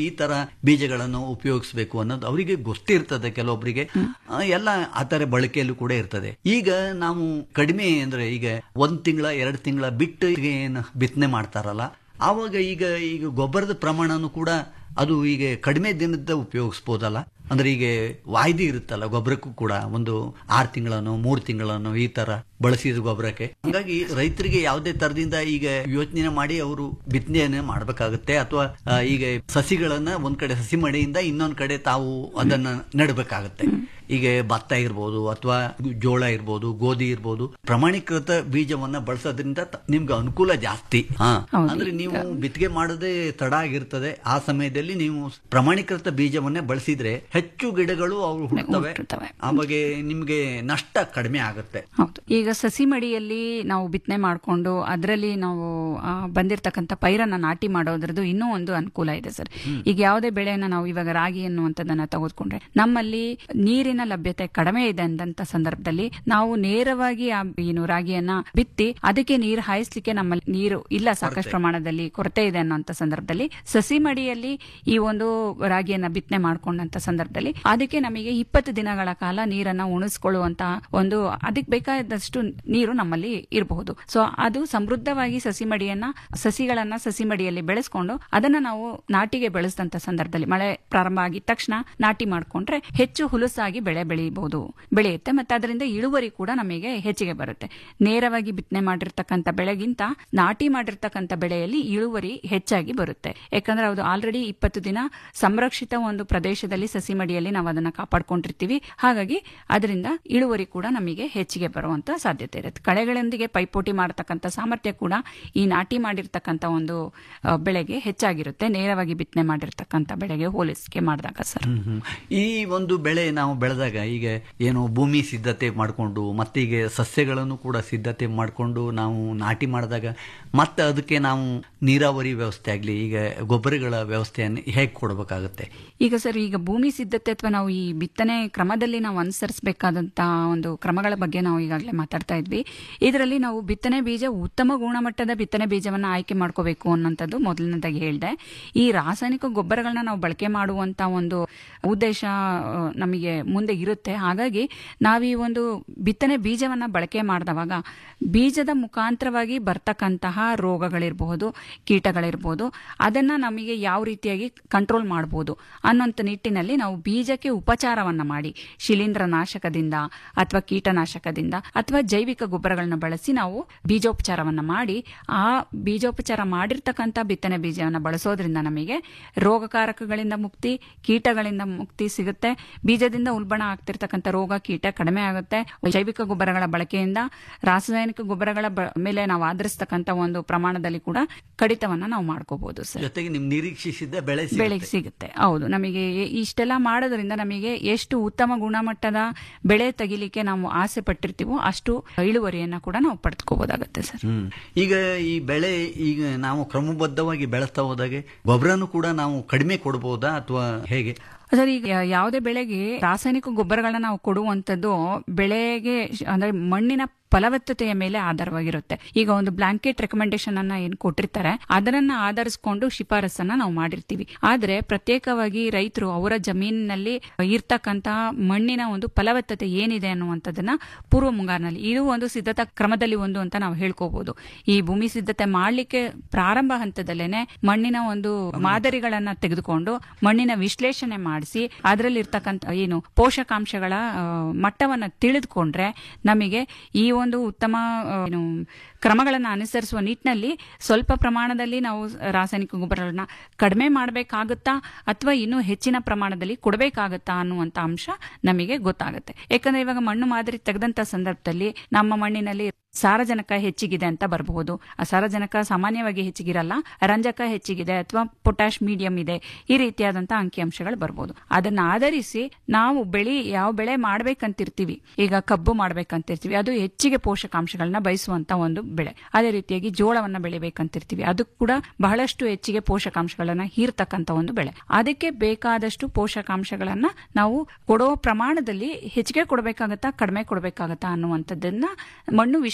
ಈ ತರ ಬೀಜಗಳನ್ನು ಉಪಯೋಗಿಸಬೇಕು ಅನ್ನೋದು ಅವರಿಗೆ ಗೊತ್ತಿರ್ತದೆ ಕೆಲವೊಬ್ಬರಿಗೆ ಆ, ಎಲ್ಲ ಆ ತರ ಬಳಕೆಯಲ್ಲೂ ಕೂಡ ಇರ್ತದೆ ಈಗ ನಾವು ಕಡಿಮೆ ಅಂದ್ರೆ ಈಗ ಒಂದ್ ತಿಂಗಳ ಎರಡು ತಿಂಗಳ ಬಿಟ್ಟು ಏನು ಬಿತ್ತನೆ ಮಾಡ್ತಾರಲ್ಲ ಆವಾಗ ಈಗ ಈಗ ಗೊಬ್ಬರದ ಪ್ರಮಾಣನೂ ಕೂಡ ಅದು ಈಗ ಕಡಿಮೆ ದಿನದ ಉಪಯೋಗಿಸ್ಬೋದಲ್ಲ ಅಂದ್ರೆ ಈಗ ವಾಯ್ದಿ ಇರುತ್ತಲ್ಲ ಗೊಬ್ಬರಕ್ಕೂ ಕೂಡ ಒಂದು ಆರು ತಿಂಗಳನ್ನು ಮೂರು ತಿಂಗಳನ್ನು ಈ ತರ ಬಳಸಿದ ಗೊಬ್ಬರಕ್ಕೆ ಹಾಗಾಗಿ ರೈತರಿಗೆ ಯಾವುದೇ ತರದಿಂದ ಈಗ ಯೋಚನೆ ಮಾಡಿ ಅವರು ಬಿತ್ತನೆಯನ್ನ ಮಾಡ್ಬೇಕಾಗುತ್ತೆ ಅಥವಾ ಆ, ಈಗ ಸಸಿಗಳನ್ನ ಒಂದ್ ಕಡೆ ಸಸಿ ಮಡಿಯಿಂದ ಇನ್ನೊಂದ್ ಕಡೆ ತಾವು ಅದನ್ನ ನೆಡಬೇಕಾಗತ್ತೆ ಈಗ ಭತ್ತ ಇರ್ಬೋದು ಅಥವಾ ಜೋಳ ಇರ್ಬೋದು ಗೋಧಿ ಇರ್ಬೋದು ಪ್ರಮಾಣೀಕೃತ ಬೀಜವನ್ನ ಬಳಸೋದ್ರಿಂದ ತ- ನಿಮ್ಗೆ ಅನುಕೂಲ ಜಾಸ್ತಿ ಹಾ ಹೌದು. ಅಂದ್ರೆ ನೀವು ಬಿತ್ತಿಗೆ ಮಾಡದೆ ತಡ ಆಗಿರ್ತದೆ ಆ ಸಮಯದಲ್ಲಿ ನೀವು ಪ್ರಮಾಣೀಕೃತ ಬೀಜವನ್ನೇ ಬಳಸಿದ್ರೆ ಹೆಚ್ಚು ಗಿಡಗಳು ಅವು ಹುಟ್ಟುತ್ತವೆ ಹುಟ್ಟುತ್ತವೆ. ಆ ಬಗ್ಗೆ ನಿಮ್ಗೆ ನಷ್ಟ ಕಡಿಮೆ ಆಗುತ್ತೆ ಹೌದು ಈಗ ಸಸಿ ಮಡಿಯಲ್ಲಿ ನಾವು ಬಿತ್ತನೆ ಮಾಡಿಕೊಂಡು ಅದರಲ್ಲಿ ನಾವು ಆ, ಬಂದಿರತಕ್ಕಂಥ ಪೈರನ್ನ ನಾಟಿ ಮಾಡೋದ್ರದ್ದು ಇನ್ನೂ ಒಂದು ಅನುಕೂಲ ಇದೆ ಸರ್ ಈಗ ಯಾವುದೇ ಬೆಳೆಯನ್ನ ನಾವು ಇವಾಗ ರಾಗಿ ಅನ್ನುವಂಥದ್ದನ್ನ ತೆಗೆದುಕೊಂಡ್ರೆ ನಮ್ಮಲ್ಲಿ ನೀರಿನ ಲಭ್ಯತೆ ಕಡಿಮೆ ಇದೆ ಅಂದಂತ ಸಂದರ್ಭದಲ್ಲಿ ನಾವು ನೇರವಾಗಿ ಆ ಏನು ರಾಗಿಯನ್ನ ಬಿತ್ತಿ ಅದಕ್ಕೆ ನೀರು ಹಾಯಿಸ್ಲಿಕ್ಕೆ ನಮ್ಮಲ್ಲಿ ನೀರು ಇಲ್ಲ ಸಾಕಷ್ಟು ಪ್ರಮಾಣದಲ್ಲಿ ಕೊರತೆ ಇದೆ ಅನ್ನೋಂಥ ಸಂದರ್ಭದಲ್ಲಿ ಸಸಿ ಮಡಿಯಲ್ಲಿ ಈ ಒಂದು ರಾಗಿಯನ್ನ ಬಿತ್ತನೆ ಮಾಡ್ಕೊಂಡಂತ ಸಂದರ್ಭದಲ್ಲಿ ಅದಕ್ಕೆ ನಮಗೆ ಇಪ್ಪತ್ತು ದಿನಗಳ ಕಾಲ ನೀರನ್ನ ಉಣಿಸ್ಕೊಳ್ಳುವಂತ ಒಂದು ಅದಕ್ಕೆ ಬೇಕಾದಷ್ಟು ನೀರು ನಮ್ಮಲ್ಲಿ ಇರಬಹುದು ಸೊ ಅದು ಸಮೃದ್ಧವಾಗಿ ಸಸಿ ಮಡಿಯನ್ನ ಸಸಿಗಳನ್ನ ಸಸಿ ಮಡಿಯಲ್ಲಿ ಬೆಳೆಸ್ಕೊಂಡು ಅದನ್ನ ನಾವು ನಾಟಿಗೆ ಬೆಳೆಸಿದಂತ ಸಂದರ್ಭದಲ್ಲಿ ಮಳೆ ಪ್ರಾರಂಭ ಆಗಿದ ತಕ್ಷಣ ನಾಟಿ ಮಾಡ್ಕೊಂಡ್ರೆ ಹೆಚ್ಚು ಹುಲುಸಾಗಿ ಬೆಳೆ ಬೆಳೆಯಬಹುದು ಬೆಳೆಯುತ್ತೆ ಮತ್ತೆ ಅದರಿಂದ ಇಳುವರಿ ಕೂಡ ನಮಗೆ ಹೆಚ್ಚಿಗೆ ಬರುತ್ತೆ ನೇರವಾಗಿ ಬಿತ್ತನೆ ಮಾಡಿರ್ತಕ್ಕಂಥ ಬೆಳೆಗಿಂತ ನಾಟಿ ಮಾಡಿರ್ತಕ್ಕಂಥ ಬೆಳೆಯಲ್ಲಿ ಇಳುವರಿ ಹೆಚ್ಚಾಗಿ ಬರುತ್ತೆ ಯಾಕಂದ್ರೆ ಅದು ಆಲ್ರೆಡಿ ಇಪ್ಪತ್ತು ದಿನ ಸಂರಕ್ಷಿತ ಒಂದು ಪ್ರದೇಶದಲ್ಲಿ ಸಸಿ ಮಡಿಯಲ್ಲಿ ನಾವು ಅದನ್ನ ಕಾಪಾಡ್ಕೊಂಡಿರ್ತೀವಿ ಹಾಗಾಗಿ ಅದರಿಂದ ಇಳುವರಿ ಕೂಡ ನಮಗೆ ಹೆಚ್ಚಿಗೆ ಬರುವಂತ ಸಾಧ್ಯತೆ ಇರುತ್ತೆ ಕಳೆಗಳೊಂದಿಗೆ ಪೈಪೋಟಿ ಮಾಡತಕ್ಕಂಥ ಸಾಮರ್ಥ್ಯ ಕೂಡ ಈ ನಾಟಿ ಮಾಡಿರ್ತಕ್ಕಂಥ ಒಂದು ಆ, ಬೆಳೆಗೆ ಹೆಚ್ಚಾಗಿರುತ್ತೆ ನೇರವಾಗಿ ಬಿತ್ತನೆ ಮಾಡಿರ್ತಕ್ಕಂಥ ಬೆಳೆಗೆ ಹೋಲಿಸಿಕೆ ಮಾಡಿದಾಗ ಸರ್ ಹ್ಮ್, ಹ್ಮ್. ಈ ಒಂದು ಬೆಳೆ ನಾವು ಬೆಳೆದಾಗ ಈಗ ಏನು ಭೂಮಿ ಸಿದ್ಧತೆ ಮಾಡಿಕೊಂಡು ಮತ್ತೆ ಈಗ ಸಸ್ಯಗಳನ್ನು ಕೂಡ ಸಿದ್ಧತೆ ಮಾಡಿಕೊಂಡು ನಾವು ನಾಟಿ ಮಾಡಿದಾಗ ಮತ್ತೆ ಅದಕ್ಕೆ ನಾವು ನೀರಾವರಿ ವ್ಯವಸ್ಥೆ ಆಗಲಿ ಈಗ ಗೊಬ್ಬರಗಳ ವ್ಯವಸ್ಥೆಯನ್ನು ಹೇಗೆ ಕೊಡಬೇಕಾಗುತ್ತೆ ಈಗ ಸರ್ ಈಗ ಭೂಮಿ ಸಿದ್ಧತೆ ಅಥವಾ ನಾವು ಈ ಬಿತ್ತನೆ ಕ್ರಮದಲ್ಲಿ ನಾವು ಅನುಸರಿಸಬೇಕಾದಂತ ಒಂದು ಕ್ರಮಗಳ ಬಗ್ಗೆ ನಾವು ಈಗಾಗಲೇ ಮಾತಾಡ್ತಾ ಇದ್ವಿ ಇದರಲ್ಲಿ ನಾವು ಬಿತ್ತನೆ ಬೀಜ ಉತ್ತಮ ಗುಣಮಟ್ಟದ ಬಿತ್ತನೆ ಬೀಜವನ್ನ ಆಯ್ಕೆ ಮಾಡ್ಕೋಬೇಕು ಅನ್ನೋಂಥದ್ದು ಮೊದಲನೇದಾಗಿ ಹೇಳಿದೆ ಈ ರಾಸಾಯನಿಕ ಗೊಬ್ಬರಗಳನ್ನ ನಾವು ಬಳಕೆ ಮಾಡುವಂತ ಒಂದು ಉದ್ದೇಶ ಆ, ನಮಗೆ ಮುಂದೆ ಇರುತ್ತೆ ಹಾಗಾಗಿ ನಾವು ಈ ಒಂದು ಬಿತ್ತನೆ ಬೀಜವನ್ನ ಬಳಕೆ ಮಾಡಿದವಾಗ ಬೀಜದ ಮುಖಾಂತರವಾಗಿ ಬರ್ತಕ್ಕಂತಹ ರೋಗಗಳಿರಬಹುದು ಕೀಟಗಳಿರ್ಬೋದು ಅದನ್ನ ನಮಗೆ ಯಾವ ರೀತಿಯಾಗಿ ಕಂಟ್ರೋಲ್ ಮಾಡಬಹುದು ಅನ್ನೋಂಥ ನಿಟ್ಟಿನಲ್ಲಿ ನಾವು ಬೀಜಕ್ಕೆ ಉಪಚಾರವನ್ನ ಮಾಡಿ ಶಿಲೀಂಧ್ರ ನಾಶಕದಿಂದ ಅಥವಾ ಕೀಟನಾಶಕದಿಂದ ಅಥವಾ ಜೈವಿಕ ಗೊಬ್ಬರಗಳನ್ನ ಬಳಸಿ ನಾವು ಬೀಜೋಪಚಾರವನ್ನ ಮಾಡಿ ಆ ಬೀಜೋಪಚಾರ ಮಾಡಿರ್ತಕ್ಕಂಥ ಬಿತ್ತನೆ ಬೀಜವನ್ನ ಬಳಸೋದ್ರಿಂದ ನಮಗೆ ರೋಗಕಾರಕಗಳಿಂದ ಮುಕ್ತಿ ಕೀಟಗಳಿಂದ ಮುಕ್ತಿ ಸಿಗುತ್ತೆ ಬೀಜದಿಂದ ಉಲ್ಬಣ ಆಗ್ತಿರ್ತಕ್ಕಂಥ ರೋಗ ಕೀಟ ಕಡಿಮೆ ಆಗುತ್ತೆ ಜೈವಿಕ ಗೊಬ್ಬರಗಳ ಬಳಕೆಯಿಂದ ರಾಸಾಯನಿಕ ಗೊಬ್ಬರಗಳ ಬ- ಮೇಲೆ ನಾವು ಆಧರಿಸ್ತಕ್ಕಂಥ ಒಂದು ಪ್ರಮಾಣದಲ್ಲಿ ಕೂಡ ಕಡಿತವನ್ನ ನಾವು ಮಾಡ್ಕೋಬಹುದು ಸರ್ ಜೊತೆಗೆ ನಿಮ್ ನಿರೀಕ್ಷಿಸಿದ ಬೆಳೆ ಬೆಳೆಗೆ ಸಿಗುತ್ತೆ. ಸಿಗುತ್ತೆ ಹೌದು ನಮಗೆ ಇ- ಇಷ್ಟೆಲ್ಲ ಮಾಡೋದ್ರಿಂದ ನಮಗೆ ಎಷ್ಟು ಉತ್ತಮ ಗುಣಮಟ್ಟದ ಬೆಳೆ ತೆಗಿಲಿಕ್ಕೆ ನಾವು ಆಸೆ ಪಟ್ಟಿರ್ತೀವೋ ಅಷ್ಟು ಇಳುವರಿಯನ್ನ ಕೂಡ ನಾವು ಪಡೆದುಕೋಬಹುದಾಗುತ್ತೆ ಸರ್ ಹ್ಮ್ ಈಗ ಈ ಬೆಳೆ ಈಗ ನಾವು ಕ್ರಮಬದ್ಧವಾಗಿ ಬೆಳೆಸ್ತಾ ಹೋದಾಗೆ ಗೊಬ್ಬರನು ಕೂಡ ನಾವು ಕಡಿಮೆ ಕೊಡಬಹುದಾ ಅಥವಾ ಹೇಗೆ ಸರ್ ಈಗ ಯಾವುದೇ ಬೆಳೆಗೆ ರಾಸಾಯನಿಕ ಗೊಬ್ಬರಗಳನ್ನ ನಾವು ಕೊಡುವಂತದ್ದು ಬೆಳೆಗೆ ಶ್- ಅಂದ್ರೆ ಮಣ್ಣಿನ ಫಲವತ್ತತೆಯ ಮೇಲೆ ಆಧಾರವಾಗಿರುತ್ತೆ ಈಗ ಒಂದು ಬ್ಲಾಂಕೆಟ್ ರೆಕಮೆಂಡೇಶನ್ ಅನ್ನ ಏನ್ ಕೊಟ್ಟಿರ್ತಾರೆ ಅದನ್ನ ಆಧರಿಸಿಕೊಂಡು ಶಿಫಾರಸನ್ನ ನಾವು ಮಾಡಿರ್ತೀವಿ ಆದ್ರೆ ಪ್ರತ್ಯೇಕವಾಗಿ ರೈತರು ಅವರ ಜಮೀನಿನಲ್ಲಿ ಇರ್ತಕ್ಕಂತಹ ಮಣ್ಣಿನ ಒಂದು ಫಲವತ್ತತೆ ಏನಿದೆ ಅನ್ನುವಂಥದ್ದನ್ನ ಪೂರ್ವ ಮುಂಗಾರಿನಲ್ಲಿ ಇದು ಒಂದು ಸಿದ್ಧತಾ ಕ್ರಮದಲ್ಲಿ ಒಂದು ಅಂತ ನಾವು ಹೇಳ್ಕೋಬಹುದು ಈ ಭೂಮಿ ಸಿದ್ಧತೆ ಮಾಡ್ಲಿಕ್ಕೆ ಪ್ರಾರಂಭ ಹಂತದಲ್ಲೇನೆ ಮಣ್ಣಿನ ಒಂದು ಮಾದರಿಗಳನ್ನ ತೆಗೆದುಕೊಂಡು ಮಣ್ಣಿನ ವಿಶ್ಲೇಷಣೆ ಮಾಡಿಸಿ ಅದರಲ್ಲಿ ಇರ್ತಕ್ಕಂಥ ಏನು ಪೋಷಕಾಂಶಗಳ ಆ, ಮಟ್ಟವನ್ನ ತಿಳಿದುಕೊಂಡ್ರೆ ನಮಗೆ ಈ ಒಂದು ಉತ್ತಮ ಆ, ಏನು ಕ್ರಮಗಳನ್ನು ಅನುಸರಿಸುವ ನಿಟ್ಟಿನಲ್ಲಿ ಸ್ವಲ್ಪ ಪ್ರಮಾಣದಲ್ಲಿ ನಾವು ರಾಸಾಯನಿಕ ಗೊಬ್ಬರಗಳನ್ನ ಕಡಿಮೆ ಮಾಡಬೇಕಾಗುತ್ತಾ ಅಥವಾ ಇನ್ನೂ ಹೆಚ್ಚಿನ ಪ್ರಮಾಣದಲ್ಲಿ ಕೊಡಬೇಕಾಗುತ್ತಾ ಅನ್ನುವಂಥ ಅಂಶ ನಮಗೆ ಗೊತ್ತಾಗುತ್ತೆ ಯಾಕಂದ್ರೆ ಇವಾಗ ಮಣ್ಣು ಮಾದರಿ ತೆಗೆದಂತ ಸಂದರ್ಭದಲ್ಲಿ ನಮ್ಮ ಮಣ್ಣಿನಲ್ಲಿ ಸಾರಜನಕ ಹೆಚ್ಚಿಗಿದೆ ಅಂತ ಬರಬಹುದು ಆ ಸಾರಜನಕ ಸಾಮಾನ್ಯವಾಗಿ ಹೆಚ್ಚಿಗಿರಲ್ಲ ರಂಜಕ ಹೆಚ್ಚಿಗಿದೆ ಅಥವಾ ಪೊಟ್ಯಾಶ್ ಮೀಡಿಯಂ ಇದೆ ಈ ರೀತಿಯಾದಂತಹ ಅಂಕಿಅಂಶಗಳು ಬರ್ಬೋದು ಅದನ್ನ ಆಧರಿಸಿ ನಾವು ಬೆಳಿ ಯಾವ ಬೆಳೆ ಮಾಡ್ಬೇಕಂತಿರ್ತೀವಿ ಈಗ ಕಬ್ಬು ಮಾಡ್ಬೇಕಂತಿರ್ತೀವಿ ಅದು ಹೆಚ್ಚಿಗೆ ಪೋಷಕಾಂಶಗಳನ್ನ ಬಯಸುವಂತ ಒಂದು ಬೆಳೆ ಅದೇ ರೀತಿಯಾಗಿ ಜೋಳವನ್ನ ಬೆಳಿಬೇಕಂತಿರ್ತೀವಿ ಅದು ಕೂಡ ಬಹಳಷ್ಟು ಹೆಚ್ಚಿಗೆ ಪೋಷಕಾಂಶಗಳನ್ನ ಹೀರ್ತಕ್ಕಂತ ಒಂದು ಬೆಳೆ ಅದಕ್ಕೆ ಬೇಕಾದಷ್ಟು ಪೋಷಕಾಂಶಗಳನ್ನ ನಾವು ಕೊಡೋ ಪ್ರಮಾಣದಲ್ಲಿ ಹೆಚ್ಚಿಗೆ ಕೊಡಬೇಕಾಗತ್ತಾ ಕಡಿಮೆ ಕೊಡಬೇಕಾಗತ್ತಾ ಅನ್ನುವಂಥದ್ದನ್ನ ಮಣ್ಣು ವಿಶ್ಲೇಷಣೆ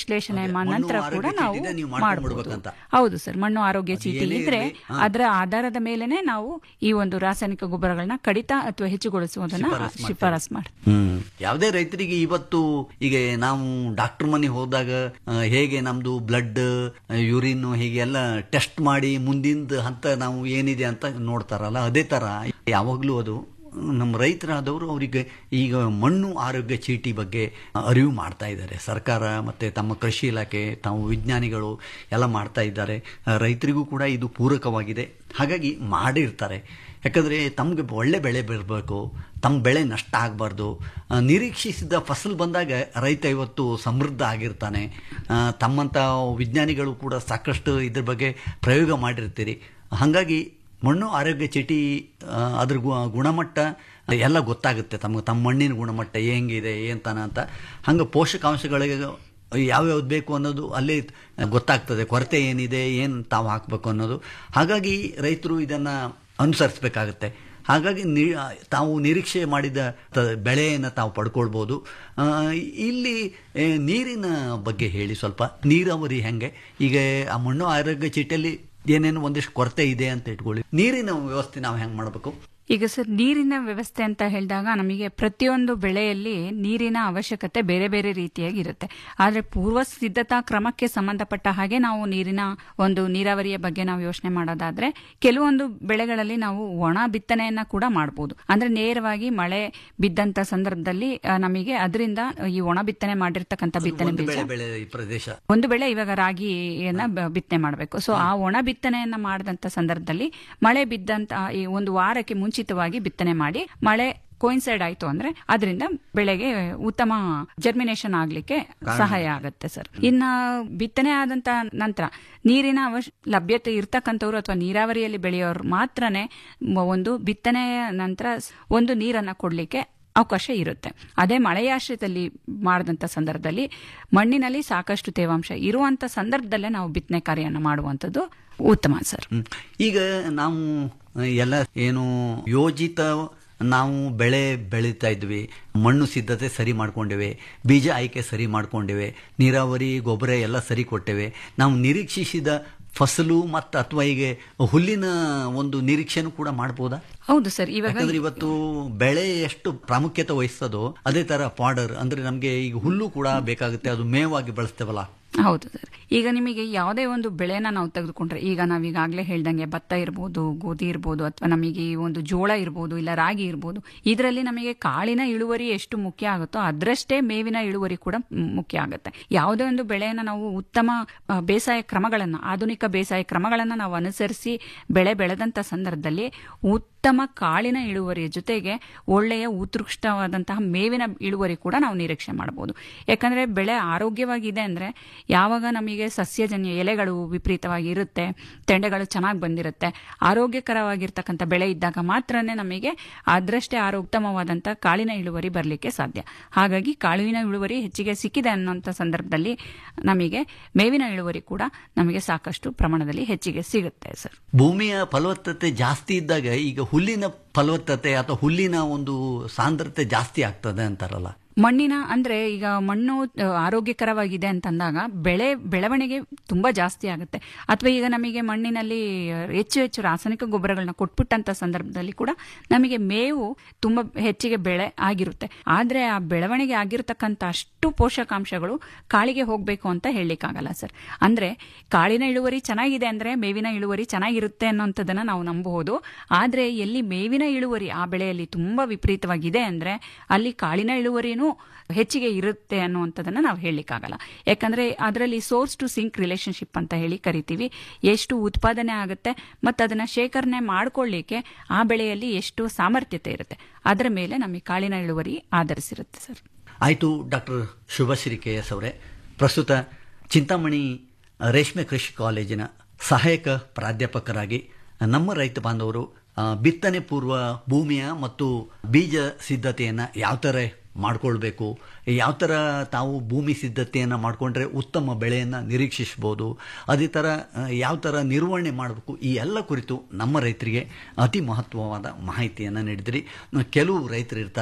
ವಿಶ್ಲೇಷಣೆ ಅದೇ, ಮಾ- ಮಣ್ಣು ನಂತರ ಕೂಡ ಆರೋಗ್ಯ ನಾವು ಚೀಟಿನೇ ನೀವು ಮಾಡ್ಕೊಂಡು ಮಾಡಬಹುದು ಬಿಡ್ಬೇಕಂತ. ಹೌದು ಸರ್ ಮಣ್ಣು ಆರೋಗ್ಯ ಅದು ಚೀಟಿ ಏನೇ ಇದ್ರೆ ಇರ್ಲಿ, ಹಾ. ಅದರ ಆಧಾರದ ಮೇಲೆನೆ ನಾವು ಈ ಒಂದು ರಾಸಾಯನಿಕ ಗೊಬ್ಬರಗಳನ್ನ ಕಡಿತ ಅಥವಾ ಹೆಚ್ಚುಗೊಳಿಸುವುದನ್ನ ಶಿಫಾರಸ್ ಮಾಡ್ತೀವಿ. ಶಿಫಾರಸ್ ಮಾಡ್ತೀವಿ ಹ್ಮ್ ಯಾವುದೇ ರೈತರಿಗೆ ಇವತ್ತು ಈಗ ನಾವು ಡಾಕ್ಟರ್ ಮನೆ ಹೋದಾಗ ಆ, ಹೇಗೆ ನಮ್ದು ಬ್ಲಡ್ ಯೂರಿನ್ ಹೀಗೆಲ್ಲ ಟೆಸ್ಟ್ ಮಾಡಿ ಮುಂದಿನ ಹಂತ ನಾವು ಏನಿದೆ ಅಂತ ನೋಡ್ತಾರಲ್ಲ ಅದೇ ತರ ಯಾವಾಗ್ಲೂ ಅದು ನಮ್ಮ ರೈತರಾದವರು ಅವರಿಗೆ ಈಗ ಮಣ್ಣು ಆರೋಗ್ಯ ಚೀಟಿ ಬಗ್ಗೆ ಅರಿವು ಮಾಡ್ತಾ ಇದ್ದಾರೆ ಸರ್ಕಾರ ಮತ್ತೆ ತಮ್ಮ ಕೃಷಿ ಇಲಾಖೆ ತಾವು ವಿಜ್ಞಾನಿಗಳು ಎಲ್ಲ ಮಾಡ್ತಾ ಇದ್ದಾರೆ ಆ, ರೈತರಿಗೂ ಕೂಡ ಇದು ಪೂರಕವಾಗಿದೆ ಹಾಗಾಗಿ ಮಾಡಿರ್ತಾರೆ ಯಾಕಂದರೆ ತಮಗೆ ಒಳ್ಳೆ ಬೆಳೆ ಬರಬೇಕು ತಮ್ಮ ಬೆಳೆ ನಷ್ಟ ಆಗಬಾರ್ದು ನಿರೀಕ್ಷಿಸಿದ ಫಸಲು ಬಂದಾಗ ರೈತ ಇವತ್ತು ಸಮೃದ್ಧ ಆಗಿರ್ತಾನೆ ಆ, ತಮ್ಮಂಥ ವಿಜ್ಞಾನಿಗಳು ಕೂಡ ಸಾಕಷ್ಟು ಇದ್ರ ಬಗ್ಗೆ ಪ್ರಯೋಗ ಮಾಡಿರ್ತೀರಿ ಹಾಗಾಗಿ ಮಣ್ಣು ಆರೋಗ್ಯ ಚೀಟಿ ಆ, ಅದ್ರ ಗು- ಗುಣಮಟ್ಟ ಎಲ್ಲ ಗೊತ್ತಾಗುತ್ತೆ ತಮಗೆ ತಮ್ಮ ಮಣ್ಣಿನ ಗುಣಮಟ್ಟ ಹೆಂಗಿದೆ ಏನತಾನ ಅಂತ ಹಂಗೆ ಪೋಷಕಾಂಶಗಳಿಗೆ ಯಾವ್ಯಾವ್ದು ಬೇಕು ಅನ್ನೋದು ಅಲ್ಲಿ ಗೊತ್ತಾಗ್ತದೆ ಕೊರತೆ ಏನಿದೆ ಏನು ತಾವು ಹಾಕಬೇಕು ಅನ್ನೋದು ಹಾಗಾಗಿ ರೈತರು ಇದನ್ನು ಅನುಸರಿಸಬೇಕಾಗತ್ತೆ ಹಾಗಾಗಿ ನಿ ತಾವು ನಿರೀಕ್ಷೆ ಮಾಡಿದ ತ- ಬೆಳೆಯನ್ನು ತಾವು ಪಡ್ಕೊಳ್ಬೋದು ಆ, ಇಲ್ಲಿ ಏ, ನೀರಿನ ಬಗ್ಗೆ ಹೇಳಿ ಸ್ವಲ್ಪ ನೀರಾವರಿ ಹೆಂಗೆ ಈಗ ಆ ಮಣ್ಣು ಆರೋಗ್ಯ ಚೀಟಿಯಲ್ಲಿ ಏನೇನು ಒಂದಿಷ್ಟು ಕೊರತೆ ಇದೆ ಅಂತ ಇಟ್ಕೊಳ್ಳಿ ನೀರಿನ ವ್ಯವಸ್ಥೆ ನಾವು ಹೆಂಗೆ ಮಾಡಬೇಕು ಈಗ ಸರ್ ನೀರಿನ ವ್ಯವಸ್ಥೆ ಅಂತ ಹೇಳಿದಾಗ ನಮಗೆ ಪ್ರತಿಯೊಂದು ಬೆಳೆಯಲ್ಲಿ ನೀರಿನ ಅವಶ್ಯಕತೆ ಬೇರೆ ಬೇರೆ ರೀತಿಯಾಗಿ ಇರುತ್ತೆ ಆದರೆ ಪೂರ್ವ ಸಿದ್ಧತಾ ಕ್ರಮಕ್ಕೆ ಸಂಬಂಧಪಟ್ಟ ಹಾಗೆ ನಾವು ನೀರಿನ ಒಂದು ನೀರಾವರಿಯ ಬಗ್ಗೆ ನಾವು ಯೋಚನೆ ಮಾಡೋದಾದ್ರೆ ಕೆಲವೊಂದು ಬೆಳೆಗಳಲ್ಲಿ ನಾವು ಒಣ ಬಿತ್ತನೆಯನ್ನ ಕೂಡ ಮಾಡಬಹುದು ಅಂದ್ರೆ ನೇರವಾಗಿ ಮಳೆ ಬಿದ್ದಂತ ಸಂದರ್ಭದಲ್ಲಿ ಆ, ನಮಗೆ ಅದರಿಂದ ಈ ಒಣ ಬಿತ್ತನೆ ಮಾಡಿರ್ತಕ್ಕಂಥ ಬಿತ್ತನೆ ಒಂದು ಬೀಜ ಬೆಳೆ ಬೆಳೆ ಈ ಪ್ರದೇಶ ಒಂದು ಬೆಳೆ ಇವಾಗ ರಾಗಿಯನ್ನ ಬ- ಬಿತ್ತನೆ ಮಾಡಬೇಕು ಸೊ ಆ ಒಣ ಬಿತ್ತನೆಯನ್ನ ಮಾಡಿದಂತ ಸಂದರ್ಭದಲ್ಲಿ ಮಳೆ ಬಿದ್ದಂತ ಈ ಒಂದು ವಾರಕ್ಕೆ ಮುಂಚಿತವಾಗಿ ಬಿತ್ತನೆ ಮಾಡಿ ಮಳೆ ಕೋಯಿನ್ಸೈಡ್ ಆಯ್ತು ಅಂದ್ರೆ ಅದರಿಂದ ಬೆಳೆಗೆ ಉತ್ತಮ ಜರ್ಮಿನೇಷನ್ ಆಗ್ಲಿಕ್ಕೆ ಸಹಾಯ ಆಗುತ್ತೆ ಸರ್ ಇನ್ನ ಬಿತ್ತನೆ ಆದಂತ ನಂತರ ನೀರಿನ ಅವಶ್ಯ ಲಭ್ಯತೆ ಇರ್ತಕ್ಕಂಥವ್ರು ಅಥವಾ ನೀರಾವರಿಯಲ್ಲಿ ಬೆಳೆಯೋರು ಮಾತ್ರನೇ ಮ- ಒಂದು ಬಿತ್ತನೆಯ ನಂತರ ಒಂದು ನೀರನ್ನ ಕೊಡ್ಲಿಕ್ಕೆ ಅವಕಾಶ ಇರುತ್ತೆ ಅದೇ ಮಳೆಯಾಶ್ರಿತದಲ್ಲಿ ಮಾಡಿದಂಥ ಸಂದರ್ಭದಲ್ಲಿ ಮಣ್ಣಿನಲ್ಲಿ ಸಾಕಷ್ಟು ತೇವಾಂಶ ಇರುವಂತ ಸಂದರ್ಭದಲ್ಲೇ ನಾವು ಬಿತ್ತನೆ ಕಾರ್ಯವನ್ನು ಮಾಡುವಂಥದ್ದು ಉತ್ತಮ ಸರ್ ಹ್ಮ್. ಈಗ ನಾವು ಎಲ್ಲ ಏನು ಯೋಜಿತ ನಾವು ಬೆಳೆ ಬೆಳೀತಾ ಇದ್ವಿ ಮಣ್ಣು ಸಿದ್ಧತೆ ಸರಿ ಮಾಡ್ಕೊಂಡಿವೆ ಬೀಜ ಆಯ್ಕೆ ಸರಿ ಮಾಡ್ಕೊಂಡಿವೆ ನೀರಾವರಿ ಗೊಬ್ಬರ ಎಲ್ಲ ಸರಿ ಕೊಟ್ಟೆವೆ ನಾವು ನಿರೀಕ್ಷಿಸಿದ ಫಸಲು ಮತ್ತು ಅಥವಾ ಈಗ ಹುಲ್ಲಿನ ಒಂದು ನಿರೀಕ್ಷೆನೂ ಕೂಡ ಮಾಡ್ಬೋದಾ ಹೌದು ಸರ್ ಇವಾಗ ಯಾಕಂದ್ರೆ ಇವತ್ತು ಬೆಳೆ ಎಷ್ಟು ಪ್ರಾಮುಖ್ಯತೆ ವಹಿಸ್ತದೋ ಅದೇ ತರ ಪಾಡರ್ ಅಂದ್ರೆ ನಮ್ಗೆ ಈಗ ಹುಲ್ಲು ಕೂಡ ಬೇಕಾಗುತ್ತೆ ಅದು ಮೇವಾಗಿ ಬಳಸ್ತೇವಲ್ಲ ಹೌದು ಸರ್ ಈಗ ನಿಮಗೆ ಯಾವುದೇ ಒಂದು ಬೆಳೆನ ನಾವು ತೆಗೆದುಕೊಂಡ್ರೆ ಈಗ ನಾವು ಈಗಾಗಲೇ ಹೇಳ್ದಂಗೆ ಭತ್ತ ಇರ್ಬೋದು ಗೋಧಿ ಇರ್ಬೋದು ಅಥವಾ ನಮಗೆ ಈ ಒಂದು ಜೋಳ ಇರ್ಬೋದು ಇಲ್ಲ ರಾಗಿ ಇರ್ಬೋದು ಇದರಲ್ಲಿ ನಮಗೆ ಕಾಳಿನ ಇಳುವರಿ ಎಷ್ಟು ಮುಖ್ಯ ಆಗುತ್ತೋ ಅದರಷ್ಟೇ ಮೇವಿನ ಇಳುವರಿ ಕೂಡ ಮ್- ಮುಖ್ಯ ಆಗುತ್ತೆ ಯಾವುದೇ ಒಂದು ಬೆಳೆಯನ್ನ ನಾವು ಉತ್ತಮ ಆ, ಬೇಸಾಯ ಕ್ರಮಗಳನ್ನ ಆಧುನಿಕ ಬೇಸಾಯ ಕ್ರಮಗಳನ್ನ ನಾವು ಅನುಸರಿಸಿ ಬೆಳೆ ಬೆಳೆದಂತ ಸಂದರ್ಭದಲ್ಲಿ ಉತ್ತಮ ಕಾಳಿನ ಇಳುವರಿಯ ಜೊತೆಗೆ ಒಳ್ಳೆಯ ಉತ್ಕೃಷ್ಟವಾದಂತಹ ಮೇವಿನ ಇಳುವರಿ ಕೂಡ ನಾವು ನಿರೀಕ್ಷೆ ಮಾಡಬಹುದು ಯಾಕಂದ್ರೆ ಬೆಳೆ ಆರೋಗ್ಯವಾಗಿದೆ ಅಂದ್ರೆ ಯಾವಾಗ ನಮಗೆ ಸಸ್ಯಜನ್ಯ ಎಲೆಗಳು ವಿಪರೀತವಾಗಿ ಇರುತ್ತೆ ತೆಂಡೆಗಳು ಚೆನ್ನಾಗಿ ಬಂದಿರುತ್ತೆ ಆರೋಗ್ಯಕರವಾಗಿರ್ತಕ್ಕಂಥ ಬೆಳೆ ಇದ್ದಾಗ ಮಾತ್ರನೇ ನಮಗೆ ಅದರಷ್ಟೇ ಆರೋ ಉತ್ತಮವಾದಂಥ ಕಾಳಿನ ಇಳುವರಿ ಬರಲಿಕ್ಕೆ ಸಾಧ್ಯ ಹಾಗಾಗಿ ಕಾಳಿನ ಇಳುವರಿ ಹೆಚ್ಚಿಗೆ ಸಿಕ್ಕಿದೆ ಅನ್ನೋಂಥ ಸಂದರ್ಭದಲ್ಲಿ ನಮಗೆ ಮೇವಿನ ಇಳುವರಿ ಕೂಡ ನಮಗೆ ಸಾಕಷ್ಟು ಪ್ರಮಾಣದಲ್ಲಿ ಹೆಚ್ಚಿಗೆ ಸಿಗುತ್ತೆ ಸರ್ ಭೂಮಿಯ ಫಲವತ್ತತೆ ಜಾಸ್ತಿ ಇದ್ದಾಗ ಈಗ ಹುಲ್ಲಿನ ಫಲವತ್ತತೆ ಅಥವಾ ಹುಲ್ಲಿನ ಒಂದು ಸಾಂದ್ರತೆ ಜಾಸ್ತಿ ಆಗ್ತದೆ ಅಂತಾರಲ್ಲ ಮಣ್ಣಿನ ಅಂದ್ರೆ ಈಗ ಮಣ್ಣು ಆ, ಆರೋಗ್ಯಕರವಾಗಿದೆ ಅಂತಂದಾಗ ಬೆಳೆ ಬೆಳವಣಿಗೆ ತುಂಬಾ ಜಾಸ್ತಿ ಆಗುತ್ತೆ ಅಥವಾ ಈಗ ನಮಗೆ ಮಣ್ಣಿನಲ್ಲಿ ಆ, ಹೆಚ್ಚು ಹೆಚ್ಚು ರಾಸಾಯನಿಕ ಗೊಬ್ಬರಗಳನ್ನ ಕೊಟ್ಬಿಟ್ಟಂತ ಸಂದರ್ಭದಲ್ಲಿ ಕೂಡ ನಮಗೆ ಮೇವು ತುಂಬಾ ಹೆಚ್ಚಿಗೆ ಬೆಳೆ ಆಗಿರುತ್ತೆ ಆದ್ರೆ ಆ ಬೆಳವಣಿಗೆ ಆಗಿರತಕ್ಕಂತ ಅಷ್ಟು ಪೋಷಕಾಂಶಗಳು ಕಾಳಿಗೆ ಹೋಗ್ಬೇಕು ಅಂತ ಹೇಳಲಿಕ್ಕಾಗಲ್ಲ ಸರ್ ಅಂದ್ರೆ ಕಾಳಿನ ಇಳುವರಿ ಚೆನ್ನಾಗಿದೆ ಅಂದ್ರೆ ಮೇವಿನ ಇಳುವರಿ ಚೆನ್ನಾಗಿರುತ್ತೆ ಅನ್ನೋಂಥದ್ದನ್ನ ನಾವು ನಂಬಬಹುದು ಆದ್ರೆ ಎಲ್ಲಿ ಮೇವಿನ ಇಳುವರಿ ಆ ಬೆಳೆಯಲ್ಲಿ ತುಂಬಾ ವಿಪರೀತವಾಗಿದೆ ಅಂದ್ರೆ ಅಲ್ಲಿ ಕಾಳಿನ ಇಳುವರಿನೂ ಹೆಚ್ಚಿಗೆ ಇರುತ್ತೆ ಅನ್ನುವಂಥದ್ದನ್ನ ನಾವು ಹೇಳಲಿಕ್ಕಾಗಲ್ಲ ಯಾಕಂದ್ರೆ ಅದರಲ್ಲಿ ಸೋರ್ಸ್ ಟು ಸಿಂಕ್ ರಿಲೇಶನ್ಶಿಪ್ ಅಂತ ಹೇಳಿ ಕರಿತೀವಿ ಎಷ್ಟು ಉತ್ಪಾದನೆ ಆಗುತ್ತೆ ಮತ್ತು ಅದನ್ನ ಶೇಖರಣೆ ಮಾಡ್ಕೊಳ್ಳಿಕ್ಕೆ ಆ ಬೆಳೆಯಲ್ಲಿ ಎಷ್ಟು ಸಾಮರ್ಥ್ಯತೆ ಇರುತ್ತೆ ಅದರ ಮೇಲೆ ನಮಗೆ ಕಾಳಿನ ಇಳುವರಿ ಆಧರಿಸಿರುತ್ತೆ ಸರ್ ಆಯಿತು ಡಾಕ್ಟರ್ ಶುಭಶ್ರೀ ಕೆ ಎಸ್ ಅವರೇ ಪ್ರಸ್ತುತ ಚಿಂತಾಮಣಿ ರೇಷ್ಮೆ ಕೃಷಿ ಕಾಲೇಜಿನ ಸಹಾಯಕ ಪ್ರಾಧ್ಯಾಪಕರಾಗಿ ನಮ್ಮ ರೈತ ಬಾಂಧವರು ಆ, ಬಿತ್ತನೆ ಪೂರ್ವ ಭೂಮಿಯ ಮತ್ತು ಬೀಜ ಸಿದ್ಧತೆಯನ್ನು ಯಾವ ಥರ ಮಾಡ್ಕೊಳ್ಬೇಕು ಯಾವ ಥರ ತಾವು ಭೂಮಿ ಸಿದ್ಧತೆಯನ್ನು ಮಾಡಿಕೊಂಡ್ರೆ ಉತ್ತಮ ಬೆಳೆಯನ್ನು ನಿರೀಕ್ಷಿಸ್ಬೋದು ಅದೇ ಥರ ಆ, ಯಾವ ಥರ ನಿರ್ವಹಣೆ ಮಾಡಬೇಕು ಈ ಎಲ್ಲ ಕುರಿತು ನಮ್ಮ ರೈತರಿಗೆ ಅತಿ ಮಹತ್ವವಾದ ಮಾಹಿತಿಯನ್ನು ನೀಡಿದ್ರಿ ಕೆಲವು ರೈತರು ಇರ್ತಾರೆ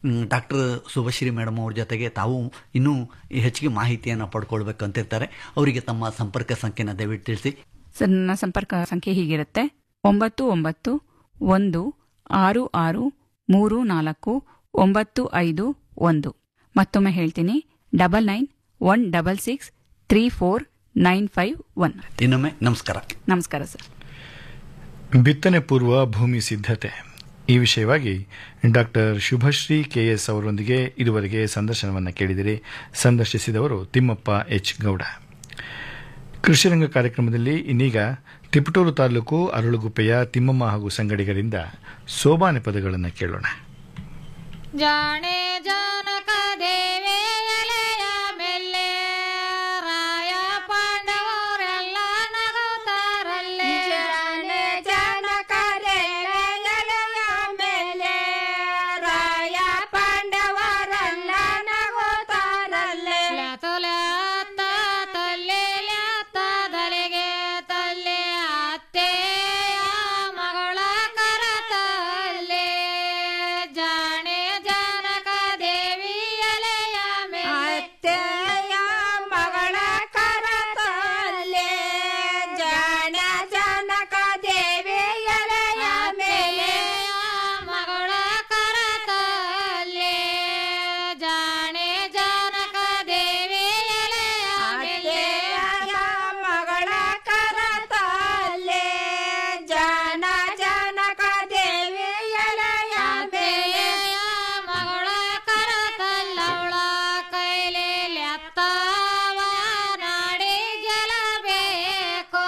ಡಾಕ್ಟರ್ ಶುಭಶ್ರೀ ಮೇಡಮ್ ಅವ್ರ ಜೊತೆಗೆ ತಾವು ಇನ್ನೂ ಹೆಚ್ಚಿಗೆ ಮಾಹಿತಿಯನ್ನು ಪಡ್ಕೊಳ್ಬೇಕಂತಿರ್ತಾರೆ ಅವರಿಗೆ ತಮ್ಮ ಸಂಪರ್ಕ ಸಂಖ್ಯೆನ ದಯವಿಟ್ಟು ತಿಳಿಸಿ ಸರ್ ನನ್ನ ಸಂಪರ್ಕ ಸಂಖ್ಯೆ ಹೀಗಿರುತ್ತೆ ಒಂಬತ್ತು ಒಂಬತ್ತು ಒಂದು ಆರು ಆರು ಮೂರು ನಾಲ್ಕು ಒಂಬತ್ತು ಐದು ಒಂದು ಮತ್ತೊಮ್ಮೆ ಹೇಳ್ತೀನಿ double nine one double six three four nine five one ಇನ್ನೊಮ್ಮೆ ನಮಸ್ಕಾರ ನಮಸ್ಕಾರ ಸರ್ ಬಿತ್ತನೆ ಪೂರ್ವ ಭೂಮಿ ಸಿದ್ಧತೆ ಈ ವಿಷಯವಾಗಿ ಡಾಕ್ಟರ್ ಶುಭಶ್ರೀ ಕೆಎಸ್ ಅವರೊಂದಿಗೆ ಇದುವರೆಗೆ ಸಂದರ್ಶನವನ್ನು ಕೇಳಿದಿರಿ ಸಂದರ್ಶಿಸಿದವರು ತಿಮ್ಮಪ್ಪ ಎಚ್ ಗೌಡ ಕೃಷಿರಂಗ ಕಾರ್ಯಕ್ರಮದಲ್ಲಿ ಇನ್ನೀಗ ತಿಪಟೂರು ತಾಲೂಕು ಅರಳುಗುಪ್ಪೆಯ ತಿಮ್ಮಮ್ಮ ಹಾಗೂ ಸಂಗಡಿಗರಿಂದ ಸೋಬಾನೆ ಪದಗಳನ್ನು ಕೇಳೋಣ ಜಾಣೆ ಜನಕ ದೇವಿ ಎಲೆಯ ಮೆಲ್ಲೆ ರಾಯ ಪಾಂಡವರೆಲ್ಲ ನಗುತ್ತಾರಲ್ಲೇ ಜಾಣೆ ಜನಕ ದೇವಿ ಎಲೆಯ ಮೇಲೆ ರಾಯ ಪಾಂಡವರೆಲ್ಲ ನಗುತ್ತಾರಲ್ಲೇ ಲೆತುಲೆತ್ತ ತಲ್ಲಿ ಲೆತ್ತದಲಿಗೆ ತಲ್ಲಿ ಅತ್ತೆಯ ಮಗಳ ಕರತಲ್ಲೇ ಜಾಣೆ ಜನಕ ದೇವಿ ಎಲೆಯ ಅತ್ತೆಯ ಮಗಳ ಕರತಲ್ಲೇ ಜಾಣ ಜನಕ ದೇವಿ ಎಲೆಯ ಮೇಲೆ ಮಗಳ ಕರತಲ್ಲೇ ಜಾಣೆ ಜನಕ ದೇವಿ ಎಲೆಯ ಮೇಲೆ ಮಗಳ ಕರತಲ್ಲೇ ಜಾಣ ಜನಕ ದೇವಿ ಎಲೆಯ ಮೇಲೆ ಮಗಳ ಕರತಲ್ಲವಳ ಕೈಲಿ ಲೆತ್ತವ ನಾಡಿ ಗೆಲ್ಲಬೇಕು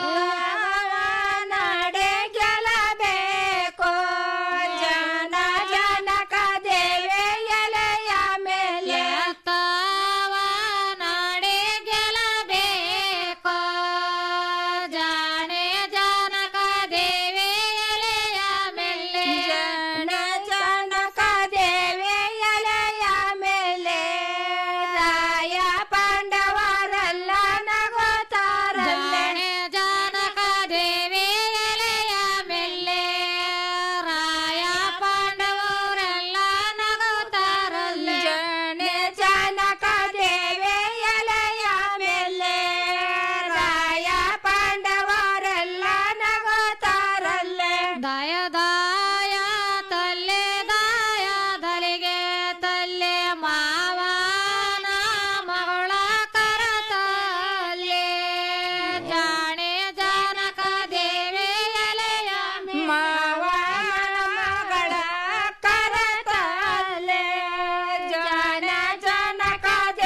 ನಾಡಿ ಗೆಲ್ಲಬೇಕು ಜನ ಜನಕ ದೇವಿ ಎಲೆಯ ಮೇಲೆ ಲೆತ್ತವ ನಾಡಿ ಗೆಲ್ಲಬೇಕು ಜಾಣೆ ಜನಕ ದೇವಿ ಎಲೆಯ ಮೇಲೆ ಜನ ಜನಕ ದೇವಿ ಎಲೆಯ ಮೇಲೆ ರಾಯ ಪಾಂಡವರೆಲ್ಲ ನಗುತ್ತಾರಲ್ಲೇ ಜನಕ ದೇವಿ ಎಲೆಯ ಮೇಲೆ ರಾಯ ಪಾಂಡವರೆಲ್ಲ ನಗುತ್ತಾರಲ್ಲೇ ಜನೆ ಜನಕ ದೇವಿ ಎಲೆಯ ಮೇಲೆ ರಾಯ ಪಾಂಡವರೆಲ್ಲ ನಗುತ್ತಾರಲ್ಲೇ ದಯ ದಾಯ ತಲ್ಲೆ ದಾಯ ದಲಿಗೆ ತಲ್ಲೆ ಮಾವನ ಮಗಳ ಕರತಲ್ಲೇ ಜಾಣೆ ಜನಕ ದೇವಿ ಎಲೆಯ ಮಾವನ ಮಗಳ ಕರತಲ್ಲೇ ಜಾಣ ಜನಕ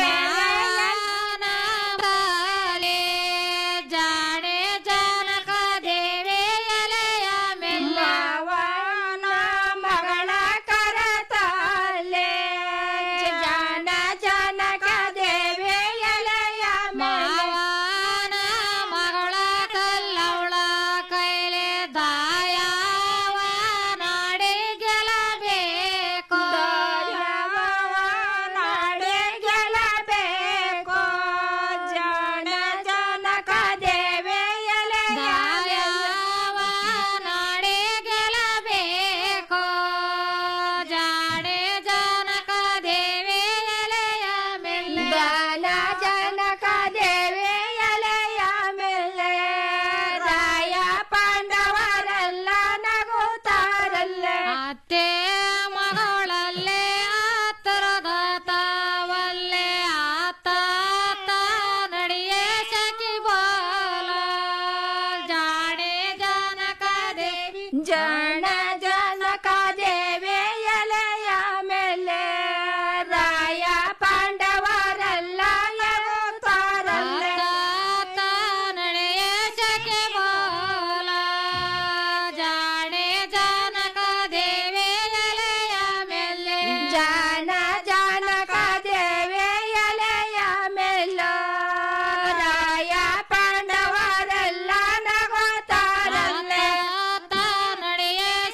ದೇವಿ ಜಾಣೆ ಜನಕ ದೇವಿ ಎಲೆಯ ಮೆಲ್ಲವನ ಮಗಳ ಕರತಲ್ಲೇ ಜಾಣ ಜನಕ ದೇವಿ ಎಲೆಯ ಮಾವನ ಮಗಳ ಕಲ್ಲವಳ ಕೈಲೆ ದಾಯವ ನಾಡಿ ಗೆಲ್ಲಬೇಕು ದಾಯವ ನಾಡಿ ಗೆಲ್ಲಬೇಕು ಜಾಣ ಜನಕ ದೇವಿ ಎಲೆಯ ದಾಯವ ನಾಡಿ ಗೆಲ್ಲಬೇಕು ಜಾಣೆ ಜನಕ ದೇವಿ ಎಲೆಯ ಮೇಲೆ ದಾನ ಜನಕ ದೇವಿ ಎಲೆಯ ಮೇಲೆ ರಾಯ ಪಾಂಡವರೆಲ್ಲ ನಗುತ್ತಾರಲ್ಲೇ ಅತ್ತೆ ಮಗಳಲ್ಲೇ ಆತರದ ತಾವಲ್ಲೇ ಆತ ನಡೆಯೇ ಸಖಿ ಬೋಲ ಜಾಣೆ ಜನಕ ದೇವಿ ಜಾಣ ಜನಕ ದೇವಿ ಎಲೆಯ ಮೇಲೆ ರಾಯ ಪಾಂಡವರೆಲ್ಲ ನಗುತ್ತಾರಲ್ಲೇ ನಡೆಯೇ ಸಖಿ ಬೋಲ ಜಾಣೆ ಜನಕ ದೇವಿ ಎಲೆಯ ಮೇಲೆ ಜಾಣ ಜನಕ ದೇವಿ ಎಲೆಯ ಮೇಲೆ ರಾಯ ಪಾಂಡವರೆಲ್ಲ ನಗುತ್ತಾರಲ್ಲೇ ನಡೆಯೇ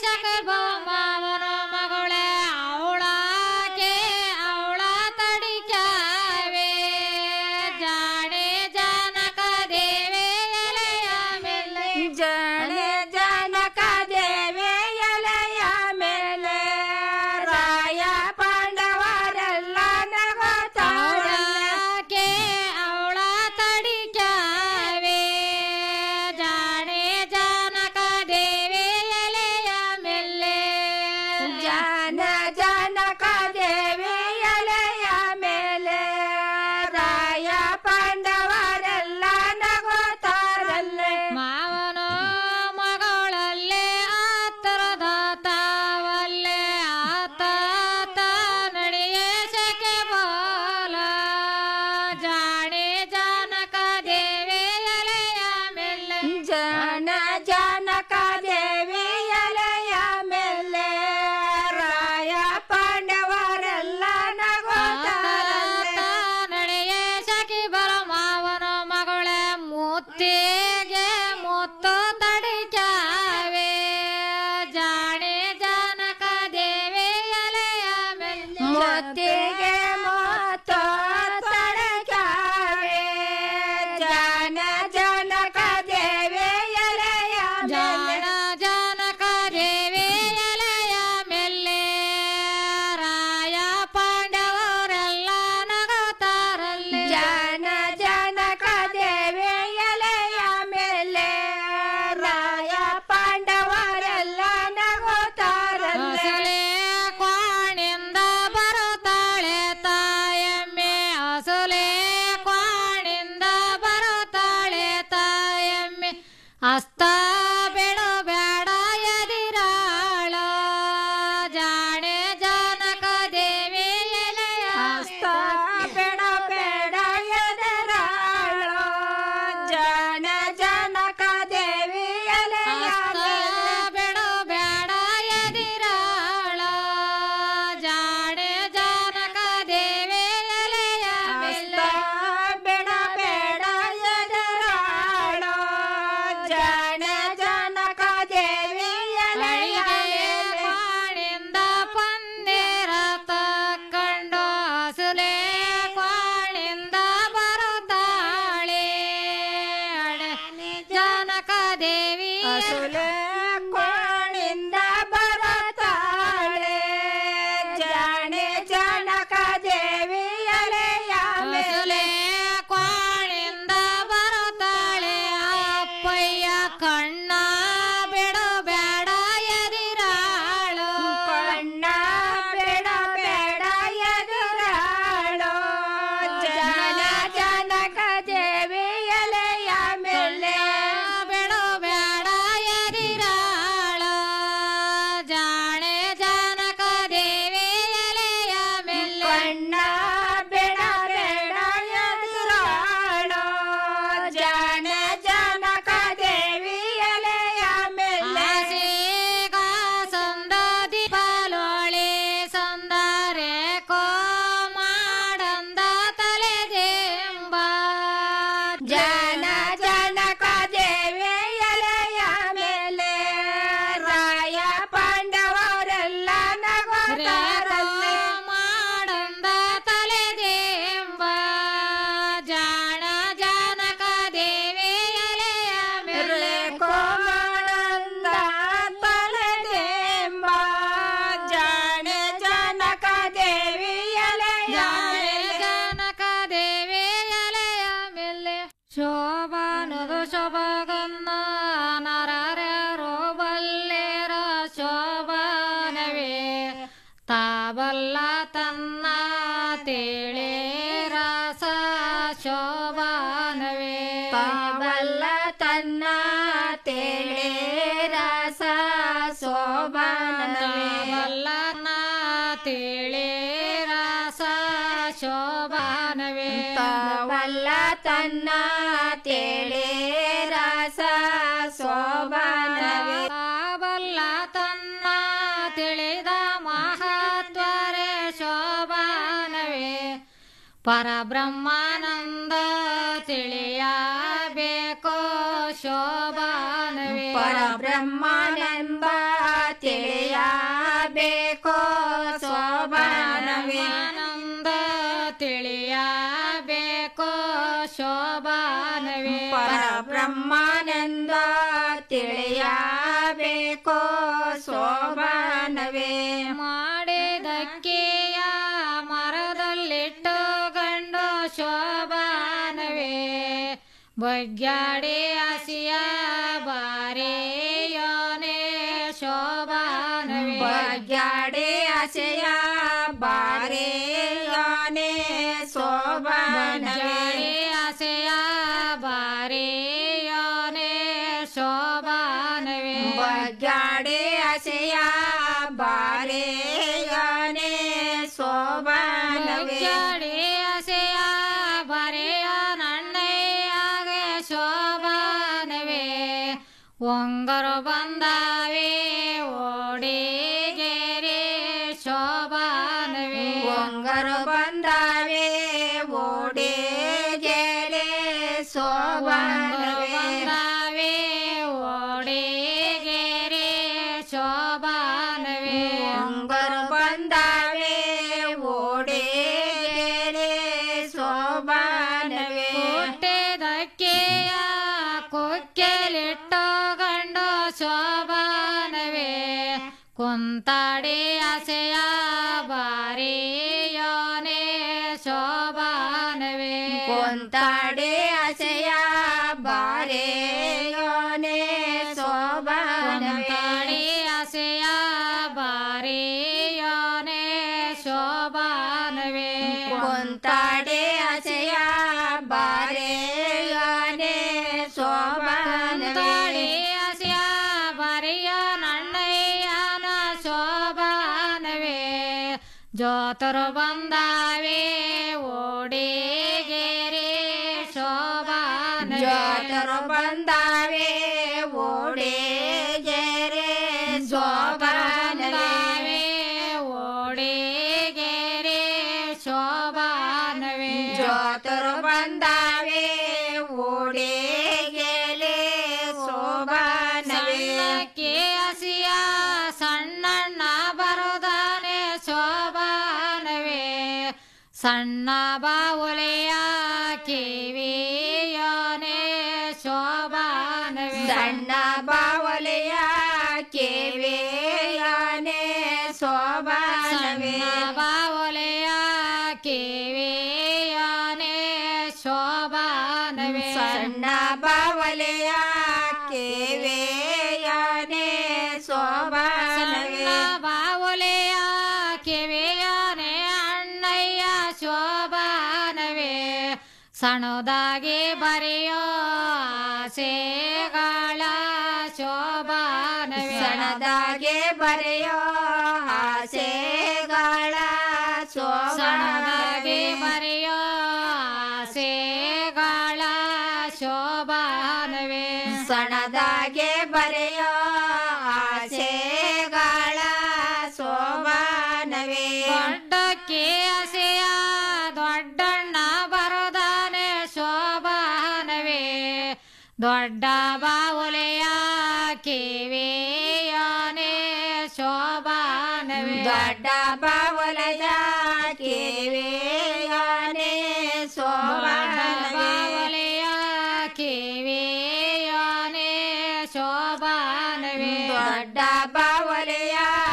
ಜನ ಜನಕ ದೇವಿ ಎಲೆಯ ಮೇಲೆ ರಾಯ ಪಾಂಡವರೆಲ್ಲ ನಡೆಯೇ ಸಖಿ ಬರ ಮಾವನ ಮಗಳೇ ಮುತ್ತಿಗೆ ಮುತ್ತು ತಡಿಚಾವೆ ಜಾಣೆ ಜನಕ ದೇವಿ ಎಲೆಯ ಮೇಲೆ ಮುತ್ತಿಗೆ ಮುತ್ತು ತಡಿಚಾವೆ ಜಾನ ಜನಕ ದೇವಿ ಎಲೆಯ ಜಾಣ ಜನಕ ದೇವಿ ಎಲೆಯ ಮೇಲೆ ರಾಯ ಪಾಂಡವರೆಲ್ಲ ನಗುತ್ತಾರಲ್ಲಿ ಜಾನ ಜನಕ ದೇವಿ ಎಲೆಯ ಮೇಲೆ ರಾಯ ಪಾಂಡವರೆಲ್ಲ ನಗುತ್ತಾರಲ್ಲೇ ಕ್ವಾಣಿಂದ ಬರುತ್ತಾಳೆ ತಾಯಮ್ಮೆ ಅಸುಲೆ ಕ್ವಾಣಿಂದ ಬರುತ್ತಾಳೆ ತಾಯಮ್ಮೆ ಅಸ್ತ ಬಿಡು ಬೇಡ ಎದಿರಾಳ ಜಾಣೆ ಜನಕ ದೇವಿ ಎಲೆಯ ಅಸ್ತ ಬಿಡ ಬೇಡ ಎದಿರಾಳ ಜಾಣ ಜನಕ ದೇವಿ ಎಲೆಯ ಬಿಡು ಬೇಡ ಎದಿರಾಳ ಜಾಣೆ ಜನಕ ದೇವಿ ಎಲೆಯ ಬಿಡ ಬೇಡ ಎದಿರಾಳ ಜಾಣ ಜನಕ ದೇವಿ ಎಲೆಯ ಕ್ವಾಣಿಂದ ಪಂದಿರ ತಕ್ಕಂಡು ಹಸುಲೆ ಕ್ವಾಣಿಂದ ಬರುತ್ತಾಳೆ ಅಡೆ ಜನಕ ದೇವಿ ಹಸುಲೆ ಕ್ವಾಣಿಂದ ಬರುತ್ತಾಳೆ ಜಾಣೆ ಜನಕ ದೇವಿ ಎಲೆಯ ಹಸುಲೆ ಕ್ವಾಣಿಂದ ಬರುತ್ತಾಳೆ ಅಪ್ಪಯ್ಯ ಕಣ್ಣ ಬಿಡು ಬೇಡ ಎದಿರಾಳು ಕಣ್ಣ ಬಿಡ ಬೇಡ ಎದುರಾಳು ಜನ ಜನಕ ದೇವಿ ಎಲೆಯ ಮೇಲೆ ಬಿಡು ಬೇಡ ಎದಿರಾಳು ಜಾಣೆ ಜನಕ ದೇವಿ ಎಲೆಯ ಮೇಲೆ ಕಣ್ಣ ಬಿಡ ಬೇಡ ಎದುರಾಳು ಜಾಣ ಜನಕ ದೇವಿ ಎಲೆಯ ಮೇಲೆ ಸಂದದಿ ಪಾಲೋಳೆ ಸಂದರೆ ಕೋ ಮಾಡಂದ ತಲೆದೆಂಬ ಜನ ಜನಕ ದೇವಿ ಎಲೆಯ ಮೇಲೆ ರಾಯ ಪಾಂಡವರೆಲ್ಲ ನಗೋತಾರಲ್ಲೇ ಮಾಡಂದ ತಲೆದೆಂಬ ಜಾಣ ಜನಕ ದೇವಿ ಎಲೆಯ ಮೇಲೆ ಕೋಮಂದ ತಲೆದೆಂಬ ಜಾಣ ಜನಕ ದೇವಿ ಎಲೆಯ ಜನಕ ದೇವಿ ಎಲೆಯ ಮೇಲೆ ಶೋಭಾನದು ಶೋಭಗನ್ನ ನರರೋ ಬಲ್ಲೆರ ಶೋಭಾನವೇ ತಾಬಲ್ಲ ತನ್ನ ತೇಳೆ ರಸ ಶೋಭಾನವೇ ತಾಬಲ್ಲ ತನ್ನ ತೇಳೆ ರಸ ಶೋಭಾನವೇ ತೇಳೆ ರಸ ಶೋಭಾನವೇ ತಾವಲ್ಲ ತನ್ನ ತೇಳೆ ರಸ ಶೋಭಾನವೇ ತಾವಲ್ಲ ತನ್ನ ತಿಳಿದ ಮಹತ್ವರೇ ಶೋಭಾನವೇ ಪರಬ್ರಹ್ಮಾನಂದ ತಿಳಿಯಬೇಕು ಶೋಭಾನವೇ ಪರಬ್ರಹ್ಮಾನಂದ ತಿಳಿಯಬೇಕು ಶೋಭಾನವೇ ಆನಂದ ತಿಳಿಯಬೇಕು ಶೋಭಾನವೇ ಪರಬ್ರಹ್ಮಾನಂದ ತಿಳಿಯಬೇಕು ಶೋಭಾನವೇ ಮಾಡಿದಕ್ಕೆಯ ಮರದಲ್ಲಿಟ್ಟು ಗಂಡು ಶೋಭಾನವೇ ಬಗ್ಗಾಡಿ ಹಸಿಯ ಬಾರಿ ಯೋನೆ ಶೋಭಾನವೇ ಬಗ್ಗಾಡಿ ಹಸಿಯ ಬಾರಿ ಯೋನೆ ಶೋಭಾನವೇ ಹಸಿಯ ಬಾರಿ ಯೋನೆ ಶೋಭಾನವೇ ಬಗ್ಗಾಡಿ ಹಸಿಯ ಬಾರಿ ಯೋನೆ ಶೋಭಾನವೇ ಹಸಿಯ ಬರೆಯ ನನ್ನಯ್ಯಾಗೆ ಶೋಭಾನವೇ ಒಂಗರು ಬಂದಾವೆ ಓಡಿಗೆರೆ ಶೋಭಾನವೇ ಒಂಗರು ಬಂದಾವೆ ಓಡಿಗೆರೆ ಶೋಭಾನವೇ ಬಂದಾವೆ ಓಡಿಗೆರೆ ಶೋಭಾನವೇ ಒಂಗರು ಬಂದಾವೆ ಓಡಿಗೆರೆ ಶೋಭಾನವೇ ಹುಟ್ಟಿದಕ್ಕೆಯ ಕೊಕ್ಕೆಲಿಟ್ಟು ಗಂಡು ಶೋಭಾನವೇ ಕುಂತಾಡಿ ಆಸೆಯ ಬಾರಿಯೋನೆ ಶೋಭಾನವೇ ಕೊಂತಾಡೆ ಆಸೆಯ ಬಾರೆಯೋನೆ ಶೋಭಾನವೇ ಕುಂತಾಡಿ ಆಸೆಯ ಬಾರಿಯೋನೆ ಶೋಭಾನವೇ ಕೊಂತಾಡೆ ಆಸೆಯ ಬಾರೆಯೋನೆ ಶೋಭಾನವೇ ಕುಂತಾಡಿ ಆಸೆಯ ಬಾರಿಯ ನನ್ನಯ್ಯನ ಶೋಭಾನವೇ ಜೋತರು ಬಂದಾವೆ ಓಡಿಗೆರೆ ಶೋಭಾನವೇ ಜೋತರು ಬಂದಾವೆ ಓಡಿಗೆರೆ ಶೋಭಾನವೇ ಓಡಿಗೆರೆ ಶೋಭಾನವೇ ಜೋತರು ಬಂದಾವೆ ಓಡಿಗೆಲೆ ಶೋಭಾನವೇ ಸಣ್ಣಕ್ಕೆ ಹಸಿಯ ಸಣ್ಣಣ್ಣ ಬರುದಾನೆ ಶೋಭಾನವೇ ಸಣ್ಣ ಬಾವುಲೆಯ ಕಿವಿಯೋನೆ ಶೋಭಾನವೇ ಸಣ್ಣ ಬಾವಲೆಯ ಕೇವೆಯಾನೆ ಶೋಭಾನವೇ ಸಣ್ಣ ಬಾವುಲೆಯ ಕಿವಿಯೋನೆ ಶೋಭಾನವೇ ಸಣ್ಣ ಬಾವಲೆಯ ಕೇವೆಯಾನೆ ಶೋಭಾನವೇ ಸಣ್ಣ ಬಾವುಲೆಯ ಕಿವಿಯಾನೆ ಅಣ್ಣಯ್ಯ ಶೋಭಾನವೇ ಸಣ್ಣದಾಗಿ ಬರೆಯೋ ಆಸೆಗಳ ಶೋಭಾನವೇ ಸಣದಾಗೆ ಬರೆಯೋ ಆಸೆಗಳ ಸಣ್ಣದಾಗಿ ಶೋಭಾನವೇ ಬರೆಯೋ ಆಸೆಗಳ ಶೋಭಾನವೇ ಸಣದಾಗೆ ಬರೆಯೋ ಆಸೆಗಳ ಶೋಭಾನವೇ ದೊಡ್ಡಕ್ಕೆ ಹಸೆಯ ದೊಡ್ಡಣ್ಣ ಬರುದಾನೆ ಶೋಭಾನವೇ ದೊಡ್ಡ ಬಾವುಲೆಯ ಕಿವಿಯಾನೆ ಶೋಭಾನವೇ ದೊಡ್ಡ ಬಾವಲದ ಕೇವೆಯಾನೆ ದೊಡ್ಡ ಶೋಭಾನವೇ ಬಾವುಲೆಯ ಕಿವಿಯಾನೆ ಶೋಭಾನವೇ ದೊಡ್ಡ ಬಾವಲೆಯ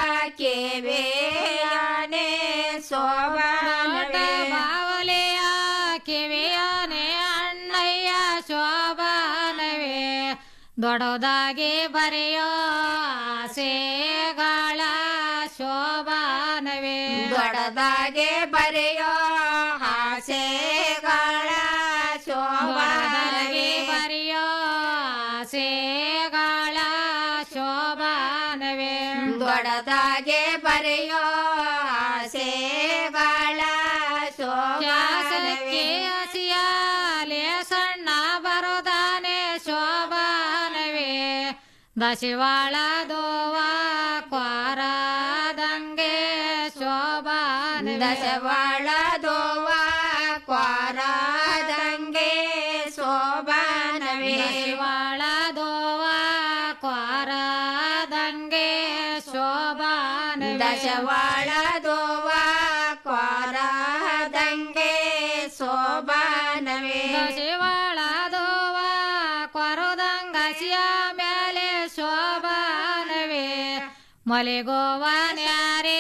ಕೇವೆಯಾನೆ ದೊಡ್ಡ ಶೋಭಾನವೇ ಬಾವಲೆಯ ಕಿವಿಯಾನೆ ಅಣ್ಣಯ್ಯ ಶೋಭಾನವೇ ದೊಡ್ಡದಾಗಿ ಬರೆಯೋ ಆಸೆಗಳ ಶೋಭಾನವೇ ದೊಡ್ಡದಾಗೆ ಬರೆಯೋ ಆಸೆಗಳ ದೊಡ್ಡದಾಗಿ ಶೋಭಾನವೇ ಬರೆಯೋ ಆಸೆಗಳ ಶೋಭಾನವೇ ದೊಡ್ಡದಾಗೆ ಬರೆಯೋ ಆಸೆಗಳ ಶೋಭಾನವೇ ಕ್ಯಾಸಕ್ಕೆ ಹಸಿಯಾಲೆ ಸಣ್ಣ ಬರುದಾನೆ ಶೋಭಾನವೇ ದಶಿವಾಳ ದೋವ ಕ್ವಾರದಂಗೆ ಶೋಭಾನವೇ ದಶವಾಳ ದೋವ ಕ್ವಾರದಂಗೆ ಶೋಭಾನವೇ ದಶಿವಾಳ ದೋವ ಕ್ವಾರದಂಗೆ ಶೋಭಾನವೇ ದಶವಾಳ ದೋವ ಕ್ವಾರದಂಗೆ ಶೋಭಾನವೇ ದಶಿವಾಳ ದೋವ ಕೊರದಂಗಸಿಯ ಮೇಲೆ ಶೋಭಾನವೇ ಮಲೆಗೋವನ್ಯಾರೇ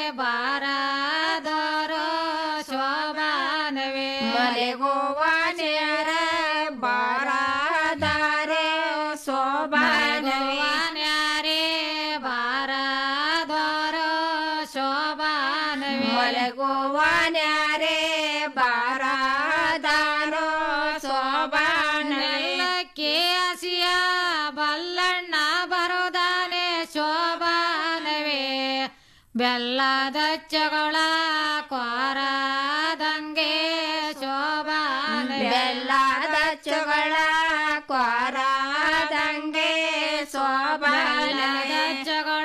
ಬಾರದರೋ ಶೋಭಾನವೇ ಮಲೆಗೋವಾನೆಯರ ಬಾರಾದಾರೆ ಶೋಭಾನವೇ ಮಲೆಗೋವನ್ಯಾರೇ ಬಾರದರೋ ಶೋಭಾನವೇ ಮಲಗುವನ್ಯಾರೆ ಬಾರಾದಾರೋ ಶೋಭಾನವೇ ನೆಲ್ಲಕ್ಕೆ ಹಸಿಯ ಬಲ್ಲಣ್ಣ ಬರುದಾನೆ ಶೋಭಾನವೇ ಬೆಲ್ಲದ ಚಗಳ ಕ್ವಾರದಂಗೆ ಶೋಭಾನವೇ ಬೆಲ್ಲದ ಚಗಳ ಕ್ವಾರದಂಗೆ ಶೋಭಾನವೇ ಜಗಳ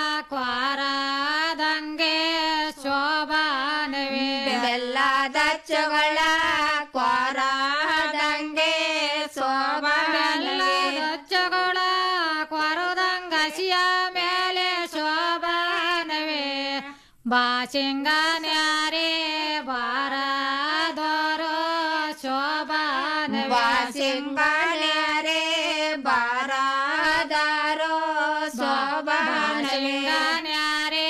ಕ್ವಾರದಂಗೆ ಶೋಭಾನವೇ ಬೆಲ್ಲದ ಚಗಳ ಕ್ವಾರದಂಗೆ ಶೋಭಾನವೇ ಜಗಳ ಕ್ವಾರದಂಗ ಹಸಿಯ ಮೇಲೆ ಶೋಭಾನವೇ ಬಾಸಿಂಗನ್ಯಾರೇ ಬಾರದೋರೋ ಶೋಭಾನವೇ ವಾಸಿಂಗನ್ಯಾರೇ ಬಾರಾದಾರೋ ಶೋಭಾನವೇ ಬಾಸಿಂಗನ್ಯಾರೇ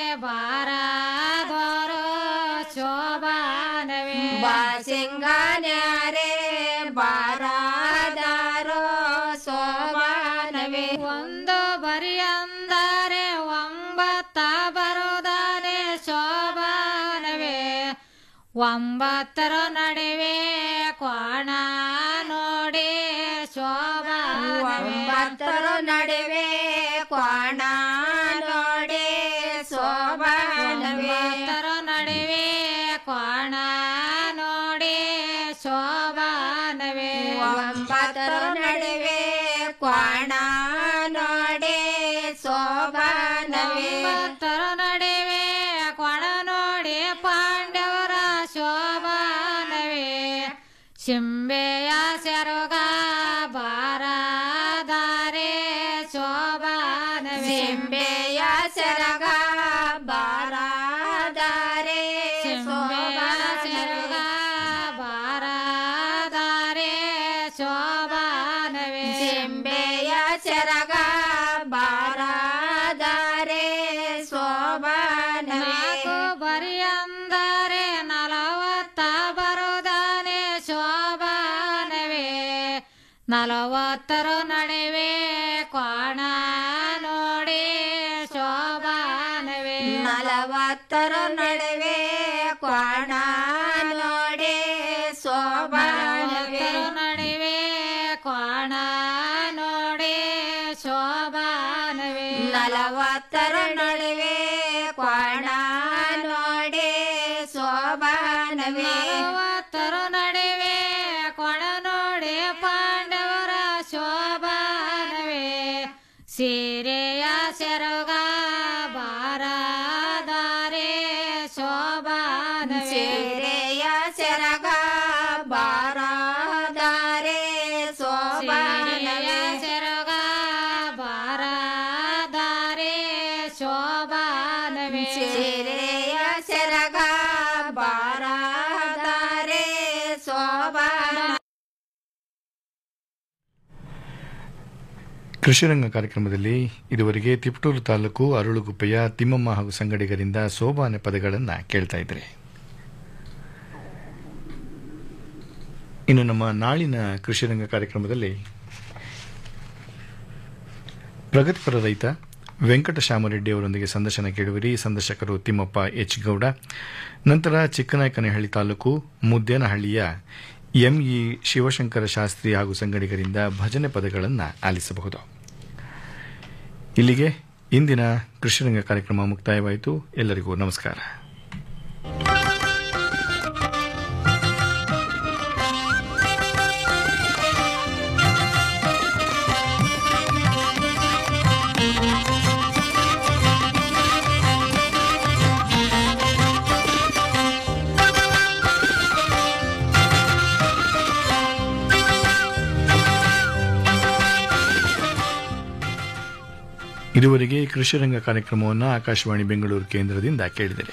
ಬಾರದೋರೋ ಶೋಭಾನವೇ ವಾಸಿಂಗನ್ಯಾರೇ ಬಾರಾದಾರೋ ಶೋಭಾನವೇ ಒಂದು ಬರಿ ಅಂದರೆ ಒಂಬತ್ತ ಬರುವುದಾನೆ ಶೋಭಾನವೇ ಒಂಬತ್ತರ ನಡುವೆ ಕೋಣ ನೋಡಿ ಶೋಭಾನವೇ ಒಂಬತ್ತರ ನಡುವೆ ಕ್ವಾಣ ನೋಡಿ ಶೋಭಾನವೇ ಒಂಬತ್ತರ ನಡುವೆ ಕೋಣ ನೋಡಿ ಶೋಭಾನವೇ ಒಂಬತ್ತರ ನಡುವೆ ಕ್ವಾಣ ನೋಡಿ ಶೋಭಾನವೇ ಒಂಬತ್ತರ ನಡುವೆ ಕೊಣ ನೋಡಿ ಪಾಂಡವರ ಶೋಭಾನವೇ ಶಿಂಬೆಯ ಸೆರಗ ಬಾರದಾರೆ ಶೋಭಾನವೇ ಸಿಂಬೆಯ ಸೆರಗ ಬಾರಾದಾರೆ ಶಿಂಬೆಯ ಸೆರಗ ಬಾರದಾರೆ ಶೋಭಾನವೇ ಸಿಂಬೆಯ ಸೆರಗ ಬಾರಾದಾರೆ ಶೋಭಾನವೇ ನಾಲ್ಕು ಬರಿ ಅಂದರೆ ನಲವತ್ತ ಬರುದಾನೆ ಶೋಭಾನವೇ ನಲವತ್ತರ ನಡುವೆ ಕೋಣ ನೋಡಿ ಶೋಭಾನವೇ ನಲವತ್ತರ ನಡುವೆ ಕ್ವಾಣ ನೋಡಿ ಶೋಭಾನವೇ ನಲವತ್ತರ ನಡುವೆ ಕೋಣ ನೋಡಿ ಶೋಭಾನವೇ ನಲವತ್ತರ ನಡುವೆ ಕ್ವಾಣ ನೋಡಿ ಶೋಭಾನವೇ ನಲವತ್ತರ ನಡುವೆ ಕೊಣ ನೋಡಿ ಪಾಂಡವರ ಶೋಭಾನವೇ ಸೀರೆಯ ಸೆರಗ ಬಾರದಾರೆ ಶೋಭಾನವೇ ಸೀರೆಯ ಸೆರಗ ಬಾರಾದಾರೆ ಸೀರೆಯ ಶೋಭಾನವೇ ಸೆರಗ ಬಾರದಾರೆ ಶೋಭಾನವೇ ಸೀರೆಯ ಸೆರಗ ಬಾರಾದಾರೆ ಶೋಭಾನ ಕೃಷಿರಂಗ ಕಾರ್ಯಕ್ರಮದಲ್ಲಿ ಇದುವರೆಗೆ ತಿಪಟೂರು ತಾಲೂಕು ಅರಳುಗುಪ್ಪೆಯ ತಿಮ್ಮಮ್ಮ ಹಾಗೂ ಸಂಗಡಿಗರಿಂದ ಸೋಬಾನೆ ಪದಗಳನ್ನು ಕೇಳ್ತಾ ಇದ್ರೆ ಇನ್ನು ನಮ್ಮ ನಾಳಿನ ಕೃಷಿರಂಗ ಕಾರ್ಯಕ್ರಮದಲ್ಲಿ ಪ್ರಗತಿಪರ ರೈತ ವೆಂಕಟಶ್ಯಾಮರೆಡ್ಡಿ ಅವರೊಂದಿಗೆ ಸಂದರ್ಶನ ಕೇಳುವಿರಿ ಸಂದರ್ಶಕರು ತಿಮ್ಮಪ್ಪ ಎಚ್ ಗೌಡ ನಂತರ ಚಿಕ್ಕನಾಯಕನಹಳ್ಳಿ ತಾಲೂಕು ಮುದ್ದೇನಹಳ್ಳಿಯ ಎಂಇ ಶಿವಶಂಕರ ಶಾಸ್ತ್ರಿ ಹಾಗೂ ಸಂಗಡಿಗರಿಂದ ಭಜನೆ ಪದಗಳನ್ನು ಆಲಿಸಬಹುದು ಇಲ್ಲಿಗೆ ಇಂದಿನ ಕೃಷಿರಂಗ ಕಾರ್ಯಕ್ರಮ ಮುಕ್ತಾಯವಾಯಿತು ಎಲ್ಲರಿಗೂ ನಮಸ್ಕಾರ ಇದುವರೆಗೆ ಕೃಷಿರಂಗ ಕಾರ್ಯಕ್ರಮವನ್ನು ಆಕಾಶವಾಣಿ ಬೆಂಗಳೂರು ಕೇಂದ್ರದಿಂದ ಕೇಳಿದರೆ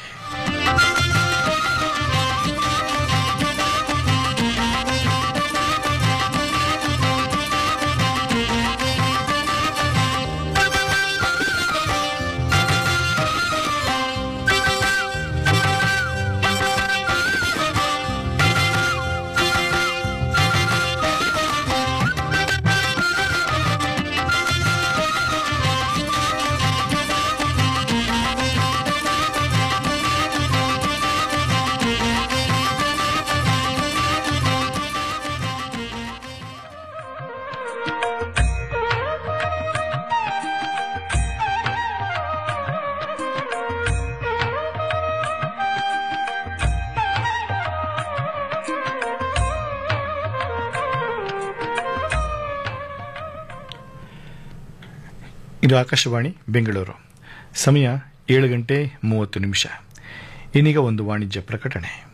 ಇದು ಆಕಾಶವಾಣಿ ಬೆಂಗಳೂರು ಸಮಯ ಏಳು ಗಂಟೆ ಮೂವತ್ತು ನಿಮಿಷ ಇನ್ನೀಗ ಒಂದು ವಾಣಿಜ್ಯ ಪ್ರಕಟಣೆ